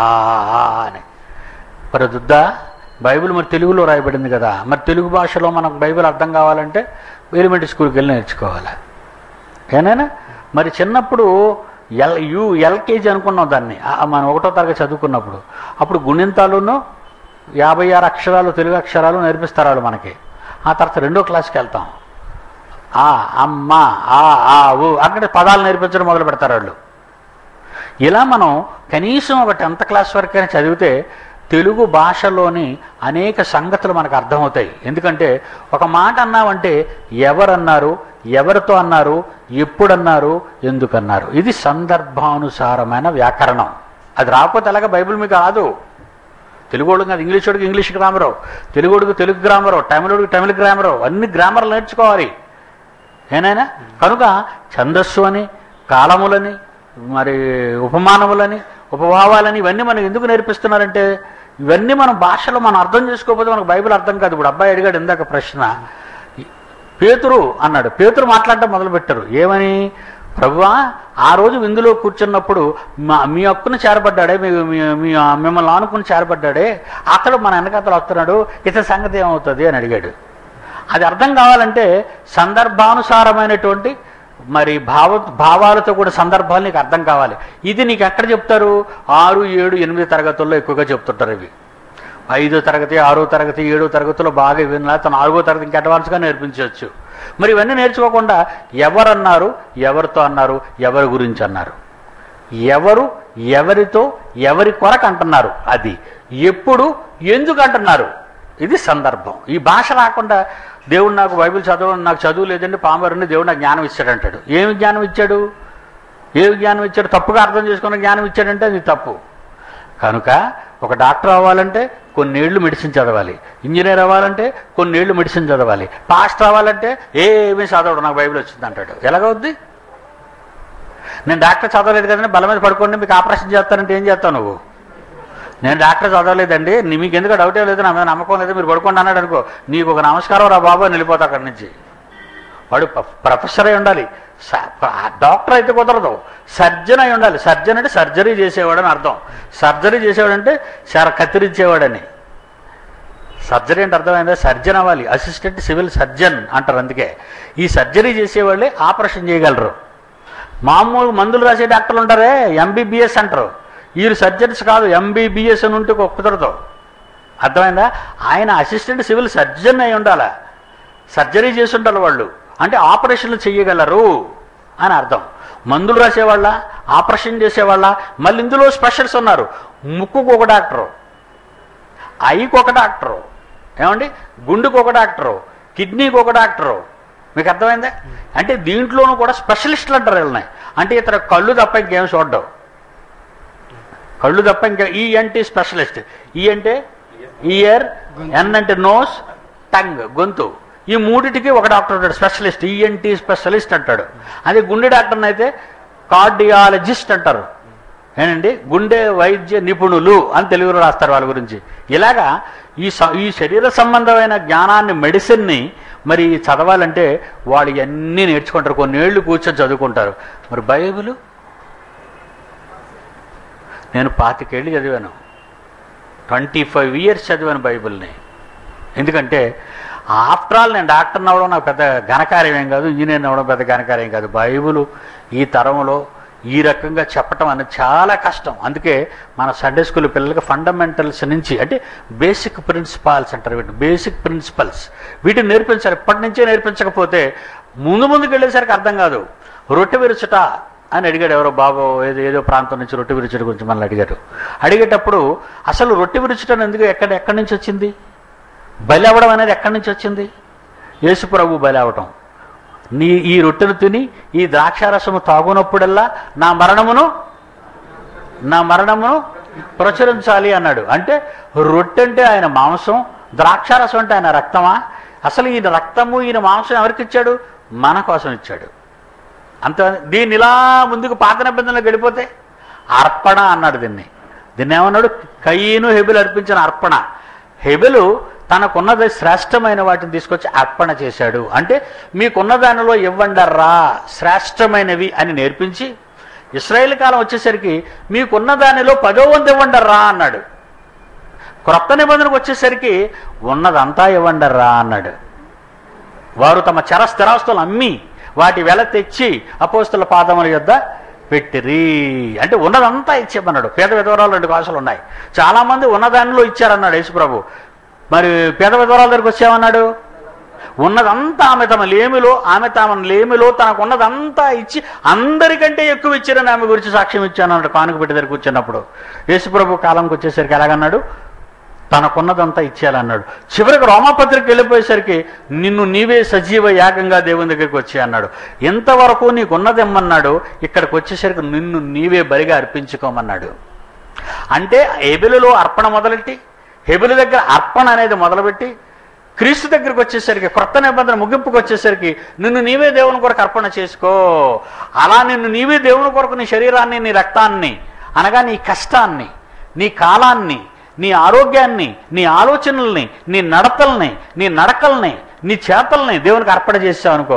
అని మరి దుద్దా బైబిల్ మరి తెలుగులో రాయబడింది కదా మరి తెలుగు భాషలో మనకు బైబిల్ అర్థం కావాలంటే ఎలిమెంటరీ స్కూల్కి వెళ్ళి నేర్చుకోవాలి ఏనైనా మరి చిన్నప్పుడు ఎల్ యు ఎల్కేజీ అనుకున్నాం దాన్ని ఆ, మనం ఒకటో తరగతి చదువుకున్నప్పుడు అప్పుడు గుణింతాలును యాభై ఆరు అక్షరాలు తెలుగు అక్షరాలు నేర్పిస్తారు వాళ్ళు మనకి ఆ తర్వాత రెండో క్లాస్కి వెళ్తాం ఆ అమ్మ ఆ ఆ ఊ అక్కడ పదాలు నేర్పించడం మొదలు పెడతారు వాళ్ళు ఇలా మనం కనీసం ఒక టెన్త్ క్లాస్ వరకైనా చదివితే తెలుగు భాషలోని అనేక సంగతులు మనకు అర్థమవుతాయి ఎందుకంటే ఒక మాట అన్నామంటే ఎవరన్నారు ఎవరితో అన్నారు ఎప్పుడన్నారు ఎందుకన్నారు ఇది సందర్భానుసారమైన వ్యాకరణం అది రాకపోతే ఎలాగ బైబిల్ మీకు రాదు తెలుగోడు కాదు ఇంగ్లీష్ వాడికి ఇంగ్లీష్ గ్రామరు తెలుగోడికి తెలుగు గ్రామరు తమిళోడికి తమిళ గ్రామరు అన్ని గ్రామర్లు నేర్చుకోవాలి ఏనాయనా కనుక ఛందస్సు అని కాలములని మరి ఉపమానములని ఉపభావాలని ఇవన్నీ మనకు ఎందుకు నేర్పిస్తున్నారంటే ఇవన్నీ మన భాషలో మనం అర్థం చేసుకోకపోతే మనకు బైబిల్ అర్థం కాదు ఇప్పుడు అబ్బాయి అడిగాడు ఇందాక ప్రశ్న పేతురు అన్నాడు పేతురు మాట్లాడటం మొదలుపెట్టారు ఏమని ప్రభువా ఆ రోజు విందులో కూర్చున్నప్పుడు మా మీ హక్కును చేరబడ్డాడే మీ మీ- మీ మిమ్మల్ని ఆనుకుని చేరబడ్డాడే అతడు మన వెనకతలు వస్తున్నాడు ఇతని సంగతి ఏమవుతుంది అని అడిగాడు అది అర్థం కావాలంటే సందర్భానుసారమైనటువంటి మరి భావ భావాలతో కూడా సందర్భాలు నీకు అర్థం కావాలి ఇది నీకు ఎక్కడ చెప్తారు ఆరు ఏడు ఎనిమిది తరగతుల్లో ఎక్కువగా చెప్తుంటారు ఇవి ఐదో తరగతి ఆరో తరగతి ఏడో తరగతిలో బాగా విన్నా తను నాలుగో తరగతి ఇంకా అడ్వాన్స్గా నేర్పించవచ్చు మరి ఇవన్నీ నేర్చుకోకుండా ఎవరన్నారు ఎవరితో అన్నారు ఎవరి గురించి అన్నారు ఎవరు ఎవరితో ఎవరి కొరకు అంటున్నారు అది ఎప్పుడు ఎందుకు అంటున్నారు ఇది సందర్భం ఈ భాష రాకుండా దేవుడు నాకు బైబిల్ చదవ నాకు చదువు లేదండి పామరుని దేవుడు నాకు జ్ఞానం ఇచ్చాడంటాడు ఏమి జ్ఞానం ఇచ్చాడు ఏమి జ్ఞానం ఇచ్చాడు తప్పుగా అర్థం చేసుకున్న జ్ఞానం ఇచ్చాడంటే అది తప్పు కనుక ఒక డాక్టర్ అవ్వాలంటే కొన్నేళ్ళు మెడిసిన్ చదవాలి ఇంజనీర్ అవ్వాలంటే కొన్నేళ్ళు మెడిసిన్ చదవాలి పాస్టర్ అవ్వాలంటే ఏమీ చదవడు నాకు బైబిల్ వచ్చింది అంటాడు ఎలాగవుద్ది నేను డాక్టర్ చదవలేదు కదండి బల మీద పడుకోండి మీకు ఆపరేషన్ చేస్తానంటే ఏం చేస్తావు నువ్వు నేను డాక్టర్ చదవలేదండి నీ మీకు ఎందుకు డౌటే లేదు నా మీద నమ్మకం లేదు మీరు పడుకోండి అన్నాడు అనుకో నీకు ఒక నమస్కారం రా బాబు అని వెళ్ళిపోతా అక్కడి నుంచి వాడు ప- ప్రొఫెసర్ అయి ఉండాలి స- ప- డాక్టర్ అయితే కుదరదు సర్జన్ అయి ఉండాలి సర్జన్ అంటే సర్జరీ చేసేవాడని అర్థం సర్జరీ చేసేవాడంటే శర కత్తిరించేవాడని సర్జరీ అంటే అర్థమైందా సర్జన్ అవ్వాలి అసిస్టెంట్ సివిల్ సర్జన్ అంటారు అందుకే ఈ సర్జరీ చేసేవాళ్ళే ఆపరేషన్ చేయగలరు మామూలు మందులు రాసే డాక్టర్లు ఉంటారే ఎంబీబీఎస్ అంటారు వీరు సర్జన్స్ కాదు ఎంబీబీఎస్ అని ఉంటే కుదరదు అర్థమైందా ఆయన అసిస్టెంట్ సివిల్ సర్జన్ అయి ఉండాలా సర్జరీ చేసి ఉండాలి వాళ్ళు అంటే ఆపరేషన్లు చేయగలరు అని అర్థం మందులు రాసేవాళ్ళ ఆపరేషన్ చేసేవాళ్ళ మళ్ళీ ఇందులో స్పెషల్స్ ఉన్నారు ముక్కుకు ఒక డాక్టరు ఐకి ఒక డాక్టరు ఏమండి గుండెకు ఒక డాక్టరు కిడ్నీకి ఒక డాక్టరు మీకు అర్థమైందా అంటే దీంట్లోనూ కూడా స్పెషలిస్టులు అంటారు వీళ్ళని అంటే ఇతర కళ్ళు తప్ప ఇంకేం చూడడం కళ్ళు తప్ప ఇంకా ఈ అంటే స్పెషలిస్ట్ ఈ అంటే ఇయర్ ఎన్ అంటే నోస్ టంగ్ గొంతు ఈ మూడిటికి ఒక డాక్టర్ ఉంటాడు స్పెషలిస్ట్ ఈఎన్టీ స్పెషలిస్ట్ అంటాడు అదే గుండె డాక్టర్ని అయితే కార్డియాలజిస్ట్ అంటారు ఏనండి గుండె వైద్య నిపుణులు అని తెలుగులో రాస్తారు వాళ్ళ గురించి ఇలాగా ఈ స- ఈ శరీర సంబంధమైన జ్ఞానాన్ని మెడిసిన్ని మరి చదవాలంటే వాళ్ళు ఇవన్నీ నేర్చుకుంటారు కొన్నేళ్ళు కూర్చొని చదువుకుంటారు మరి బైబిల్ నేను పాతికేళ్ళు చదివాను ట్వంటీ ఫైవ్ ఇయర్స్ చదివాను బైబిల్ని ఎందుకంటే ఆఫ్టర్ ఆల్ నేను డాక్టర్ని అవ్వడం నాకు పెద్ద ఘనకార్యం ఏం కాదు ఇంజనీర్ని అవ్వడం పెద్ద ఘనకార్యం కాదు బైబిల్ ఈ తరంలో ఈ రకంగా చెప్పటం అనేది చాలా కష్టం అందుకే మన సండే స్కూల్ పిల్లలకి ఫండమెంటల్స్ నుంచి అంటే బేసిక్ ప్రిన్సిపాల్స్ అంటారు వీటిని బేసిక్ ప్రిన్సిపల్స్ వీటిని నేర్పించాలి ఇప్పటి నుంచే నేర్పించకపోతే ముందు ముందుకు వెళ్ళేసరికి అర్థం కాదు రొట్టె విరుచుట అని అడిగాడు ఎవరో బాబు ఏదో ఏదో ప్రాంతం నుంచి రొట్టె విరుచుట గురించి మనల్ని అడిగారు అడిగేటప్పుడు అసలు రొట్టె విరుచుట ఎందుకు ఎక్కడ ఎక్కడి నుంచి వచ్చింది బలి అవ్వడం అనేది ఎక్కడి నుంచి వచ్చింది యేసు ప్రభు బలి అవ్వటం నీ ఈ రొట్టెను తిని ఈ ద్రాక్షారసము తాగునప్పుడల్లా నా మరణమును నా మరణమును ప్రచురించాలి అన్నాడు అంటే రొట్టె అంటే ఆయన మాంసం ద్రాక్షారసం అంటే ఆయన రక్తమా అసలు ఈయన రక్తము ఈయన మాంసం ఎవరికి ఇచ్చాడు మన కోసం ఇచ్చాడు అంత దీన్ని ఇలా ముందుకు పాత నిబంధనలు గడిపోతే అర్పణ అన్నాడు దీన్ని దీన్ని ఏమన్నాడు కయ్యను హెబెలు అర్పించిన అర్పణ హెబెలు తనకున్నది శ్రేష్టమైన వాటిని తీసుకొచ్చి అర్పణ చేశాడు అంటే మీకున్న దానిలో ఇవ్వండర్రా శ్రేష్టమైనవి అని నేర్పించి ఇస్రాయేల్ కాలం వచ్చేసరికి మీకున్న దానిలో పదో వంతు ఇవ్వండర్రా అన్నాడు క్రొత్త నిబంధనకు వచ్చేసరికి ఉన్నదంతా ఇవ్వండర్రా అన్నాడు వారు తమ చర స్థిరాస్తులు అమ్మి వాటి వెల తెచ్చి అపోస్తుల పాదముల యొద్ద పెట్టిరి అంటే ఉన్నదంతా ఇచ్చేమన్నాడు పేద విధవరాలు రెండు కాసులు ఉన్నాయి చాలా మంది ఉన్నదానిలో ఇచ్చారన్నాడు యేసుప్రభు మరి పేద విధవరాల దగ్గరికి వచ్చామన్నాడు ఉన్నదంతా ఆమె తమ లేమిలో ఆమె తమ లేమిలో తనకు ఉన్నదంతా ఇచ్చి అందరికంటే ఎక్కువ ఇచ్చారని ఆమె గురించి సాక్ష్యం ఇచ్చాను అన్నాడు కానుక పెట్టి దగ్గరికి వచ్చినప్పుడు యేసుప్రభు కాలంకి వచ్చేసరికి ఎలాగన్నాడు తనకున్నదంతా ఇచ్చేయాలన్నాడు చివరికి రోమాపత్రిక వెళ్ళిపోయేసరికి నిన్ను నీవే సజీవ యాగంగా దేవుని దగ్గరికి వచ్చి అన్నాడు ఇంతవరకు నీకున్నది ఇమ్మన్నాడు ఇక్కడికి వచ్చేసరికి నిన్ను నీవే బలిగా అర్పించుకోమన్నాడు అంటే హెబెలులో అర్పణ మొదలెట్టి హెబెలు దగ్గర అర్పణ అనేది మొదలుపెట్టి క్రీస్తు దగ్గరికి వచ్చేసరికి క్రొత్త నిబంధన ముగింపుకి వచ్చేసరికి నిన్ను నీవే దేవుని కొరకు అర్పణ చేసుకో అలా నిన్ను నీవే దేవుని కొరకు నీ శరీరాన్ని నీ రక్తాన్ని అనగా నీ కష్టాన్ని నీ కాలాన్ని నీ ఆరోగ్యాన్ని నీ ఆలోచనల్ని నీ నడతల్ని నీ నడకల్ని నీ చేతల్ని దేవునికి అర్పణ చేసావు అనుకో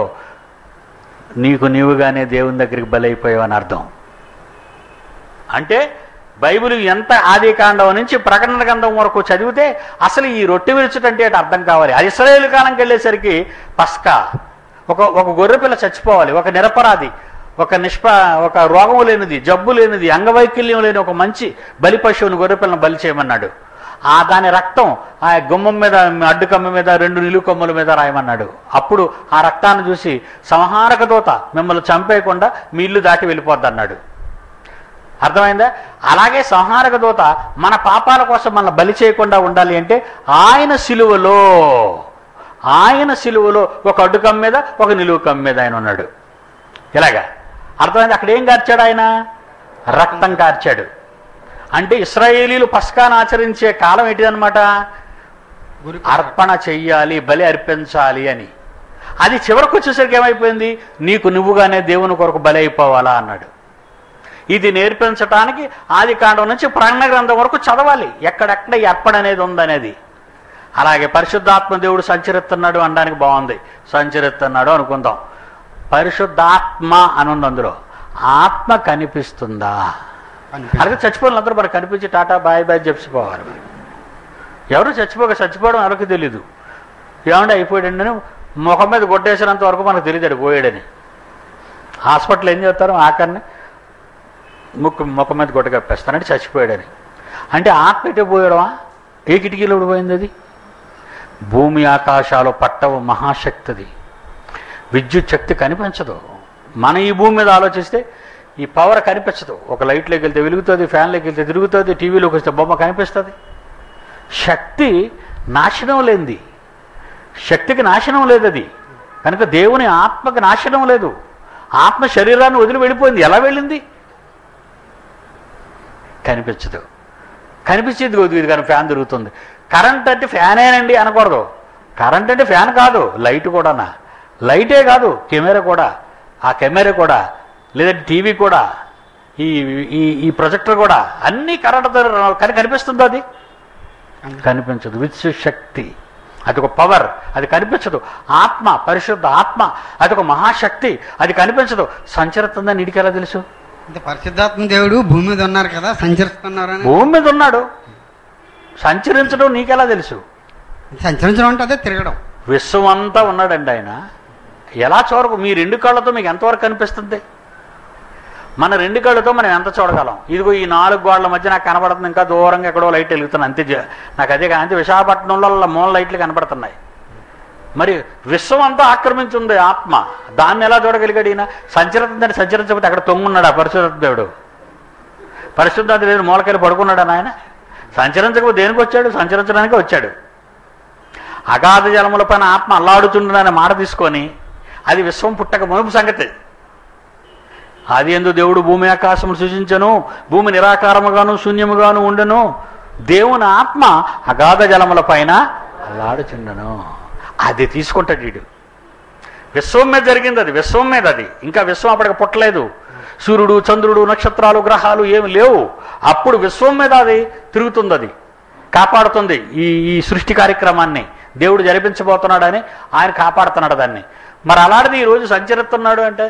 నీకు నీవుగానే దేవుని దగ్గరికి బలైపోయావు అని అర్థం అంటే బైబిల్ ఎంత ఆది కాండం నుంచి ప్రకటన గ్రంథం వరకు చదివితే అసలు ఈ రొట్టె విరుచుటంటే అటు అర్థం కావాలి అది ఇస్రాయేల్ కాలంకి వెళ్ళేసరికి పస్కా ఒక ఒక గొర్రెపిల్ల చచ్చిపోవాలి ఒక నిరపరాధి ఒక నిష్ప ఒక రోగం లేనిది జబ్బు లేనిది అంగవైకల్యం లేని ఒక మంచి బలి పశువుని గొర్రెపిల్లను బలి చేయమన్నాడు ఆ దాని రక్తం ఆ గుమ్మం మీద అడ్డు కమ్మ మీద రెండు నిలువు కొమ్మల మీద రాయమన్నాడు అప్పుడు ఆ రక్తాన్ని చూసి సంహారక దూత మిమ్మల్ని చంపేయకుండా మీ ఇల్లు దాటి వెళ్ళిపోద్ది అన్నాడు అర్థమైందా అలాగే సంహారక దూత మన పాపాల కోసం మన బలి చేయకుండా ఉండాలి అంటే ఆయన సిలువలో ఆయన సిలువలో ఒక అడ్డు కమ్మ మీద ఒక నిలువు కమ్మ మీద ఆయన ఉన్నాడు ఇలాగా అర్థమైంది అక్కడ ఏం కార్చాడు ఆయన రక్తం కార్చాడు అంటే ఇస్రాయేలీలు పస్కాను ఆచరించే కాలం ఏంటిదన్నమాట అర్పణ చెయ్యాలి బలి అర్పించాలి అని అది చివరికి వచ్చేసరికి ఏమైపోయింది నీకు నువ్వుగానే దేవుని కొరకు బలి అయిపోవాలా అన్నాడు ఇది నేర్పించటానికి ఆది కాండం నుంచి ప్రాణ గ్రంథం వరకు చదవాలి ఎక్కడెక్కడ ఈ అర్పణ అనేది ఉందనేది అలాగే పరిశుద్ధాత్మ దేవుడు సంచరిస్తున్నాడు అనడానికి బాగుంది సంచరిస్తున్నాడు అనుకుందాం పరిశుద్ధాత్మ అని ఉంది అందులో ఆత్మ కనిపిస్తుందా అలాగే చచ్చిపోయిన అందరూ మనకు కనిపించి టాటా బాయ్ బాయ్ చెప్పిపోవాలి మరి. ఎవరు చచ్చిపోక చచ్చిపోవడం ఎవరికి తెలీదు ఏమంటే అయిపోయాడండి అని ముఖం మీద కొట్టేసినంత వరకు మనకు తెలియదు పోయాడని హాస్పిటల్ ఏం చేస్తారు ఆఖరిని ముక్కు ముఖం మీద గుడ్డ కప్పేస్తానంటే చచ్చిపోయాడని అంటే ఆత్మ ఎటు పోయడమా ఏ కిటికీలో పోయింది అది భూమి ఆకాశాలు పట్టవు మహాశక్తిది విద్యుత్ శక్తి కనిపించదు మన ఈ భూమి మీద ఆలోచిస్తే ఈ పవర్ కనిపించదు ఒక లైట్లోకి వెళ్తే వెలుగుతుంది ఫ్యాన్లోకి వెళ్తే తిరుగుతుంది టీవీలోకి వస్తే బొమ్మ కనిపిస్తుంది శక్తి నాశనం లేనిది శక్తికి నాశనం లేదు అది కనుక దేవుని ఆత్మకి నాశనం లేదు ఆత్మ శరీరాన్ని వదిలి వెళ్ళిపోయింది ఎలా వెళ్ళింది కనిపించదు కనిపించేది కొద్ది ఇది కానీ ఫ్యాన్ తిరుగుతుంది కరెంట్ అంటే ఫ్యానేనండి అనకూడదు కరెంట్ అంటే ఫ్యాన్ కాదు లైట్ కూడానా లైటే కాదు కెమెరా కూడా ఆ కెమెరా కూడా లేదంటే టీవీ కూడా ఈ ఈ ఈ ప్రొజెక్టర్ కూడా అన్నీ కరెంట్ కానీ కనిపిస్తుందో అది కనిపించదు విద్యుత్ శక్తి అది ఒక పవర్ అది కనిపించదు ఆత్మ పరిశుద్ధ ఆత్మ అది ఒక మహాశక్తి అది కనిపించదు సంచరిస్తుందని నీడికి ఎలా తెలుసు అంటే పరిశుద్ధాత్మ దేవుడు భూమి మీద ఉన్నారు కదా సంచరిస్తున్నారని భూమి మీద ఉన్నాడు సంచరించడం నీకెలా తెలుసు సంచరించడం అంటే అదే తిరగడం విశ్వం అంతా ఉన్నాడండి ఆయన ఎలా చూడకు మీ రెండు కళ్ళతో మీకు ఎంతవరకు కనిపిస్తుంది మన రెండు కళ్ళతో మనం ఎంత చూడగలం ఇదిగో ఈ నాలుగు గోడల మధ్య నాకు కనబడుతుంది ఇంకా దూరంగా ఎక్కడో లైట్ వెలుగుతుంది అంతే జ- నాకు అదే కానీ అంతే విశాఖపట్నంలో మూల లైట్లు కనబడుతున్నాయి మరి విశ్వం అంతా ఆక్రమించి ఉంది ఆత్మ దాన్ని ఎలా చూడగలిగాడు ఈయన సంచరిస్తుందని సంచరించకపోతే అక్కడ తొంగున్నాడు ఆ పరిశుద్ధ దేవుడు పరిశుద్ధ దేవుడు మూలకెళ్ళి పడుకున్నాడు ఆయన సంచరించకపోతే దేనికి వచ్చాడు సంచరించడానికి వచ్చాడు అగాధ జలముల పైన ఆత్మ అల్లాడుచుండుననే మాట తీసుకొని అది విశ్వం పుట్టక మునుపు సంగతి అది ఎందు దేవుడు భూమి ఆకాశము సృజించను భూమి నిరాకారముగాను శూన్యముగాను ఉండెను దేవుని ఆత్మ అగాధ జలముల పైన అల్లాడుచుండను అది తీసుకుంటాడు వీడు విశ్వం మీద జరిగింది అది విశ్వం మీద అది ఇంకా విశ్వం అప్పటికి పుట్టలేదు సూర్యుడు చంద్రుడు నక్షత్రాలు గ్రహాలు ఏమి లేవు అప్పుడు విశ్వం మీద అది తిరుగుతుంది అది కాపాడుతుంది ఈ ఈ సృష్టి కార్యక్రమాన్ని దేవుడు జరిపించబోతున్నాడని ఆయన కాపాడుతున్నాడు దాన్ని మరి అలాంటిది ఈరోజు సంచరిస్తున్నాడు అంటే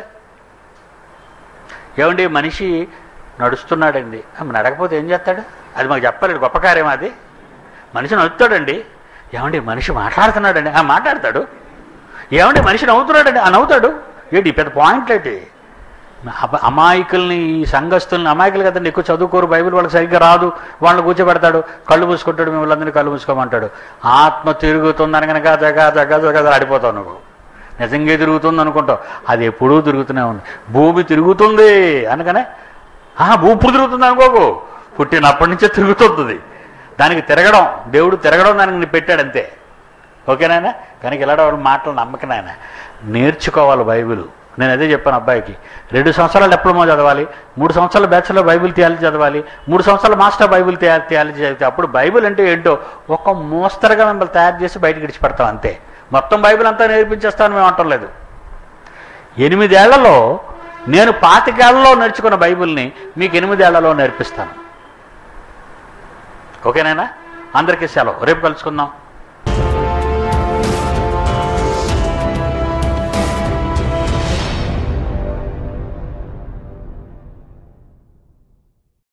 ఏమండి మనిషి నడుస్తున్నాడండి ఆ, నడకపోతే ఏం చేస్తాడు అది మాకు చెప్పలేదు గొప్ప కార్యం అది మనిషి నడుస్తాడండి ఏమండి మనిషి మాట్లాడుతున్నాడండి ఆ మాట్లాడతాడు ఏమండి మనిషి నవ్వుతున్నాడండి ఆ నవ్వుతాడు ఏంటి ఈ పెద్ద పాయింట్ ఏంటి అబ- అమాయకుల్ని ఈ సంఘస్థుల్ని అమాయకులు కదండి ఎక్కువ చదువుకోరు బైబిల్ వాళ్ళకి సరిగ్గా రాదు వాళ్ళని కూర్చోబెడతాడు కళ్ళు మూసుకుంటాడు మిమ్మల్ని అందరినీ కళ్ళు మూసుకోమంటాడు ఆత్మ తిరుగుతుందని కనుక జగా జగా జగా ఆడిపోతావు నువ్వు నిజంగా తిరుగుతుంది అనుకుంటావు అది ఎప్పుడూ తిరుగుతూనే ఉంది భూమి తిరుగుతుంది అనగానే ఆ భూమి ఇప్పుడు తిరుగుతుంది అనుకోకు పుట్టినప్పటి నుంచే తిరుగుతుంది దానికి తిరగడం దేవుడు తిరగడం దానికి నీ పెట్టాడు అంతే ఓకేనాయన కనుక ఇలాంటి మాటలు నమ్మకం నాయన నేర్చుకోవాలి బైబిల్ నేను అదే చెప్పాను అబ్బాయికి రెండు సంవత్సరాలు డిప్లొమా చదవాలి మూడు సంవత్సరాలు బ్యాచులర్ బైబిల్ థియాలజీ చదవాలి మూడు సంవత్సరాలు మాస్టర్ బైబిల్ థియా- థియాలజీ చదివితే అప్పుడు బైబిల్ అంటే ఏంటో ఒక మోస్తరుగా మిమ్మల్ని తయారు చేసి బయటకు విడిచిపెడతాం అంతే మొత్తం బైబిల్ అంతా నేర్పించేస్తాను మేము అంటలేదు ఎనిమిదేళ్లలో నేను పాతికేళ్లలో నేర్చుకున్న బైబిల్ని మీకు ఎనిమిదేళ్లలో నేర్పిస్తాను ఓకేనాయనా అందరికీ సెలవు రేపు కలుసుకుందాం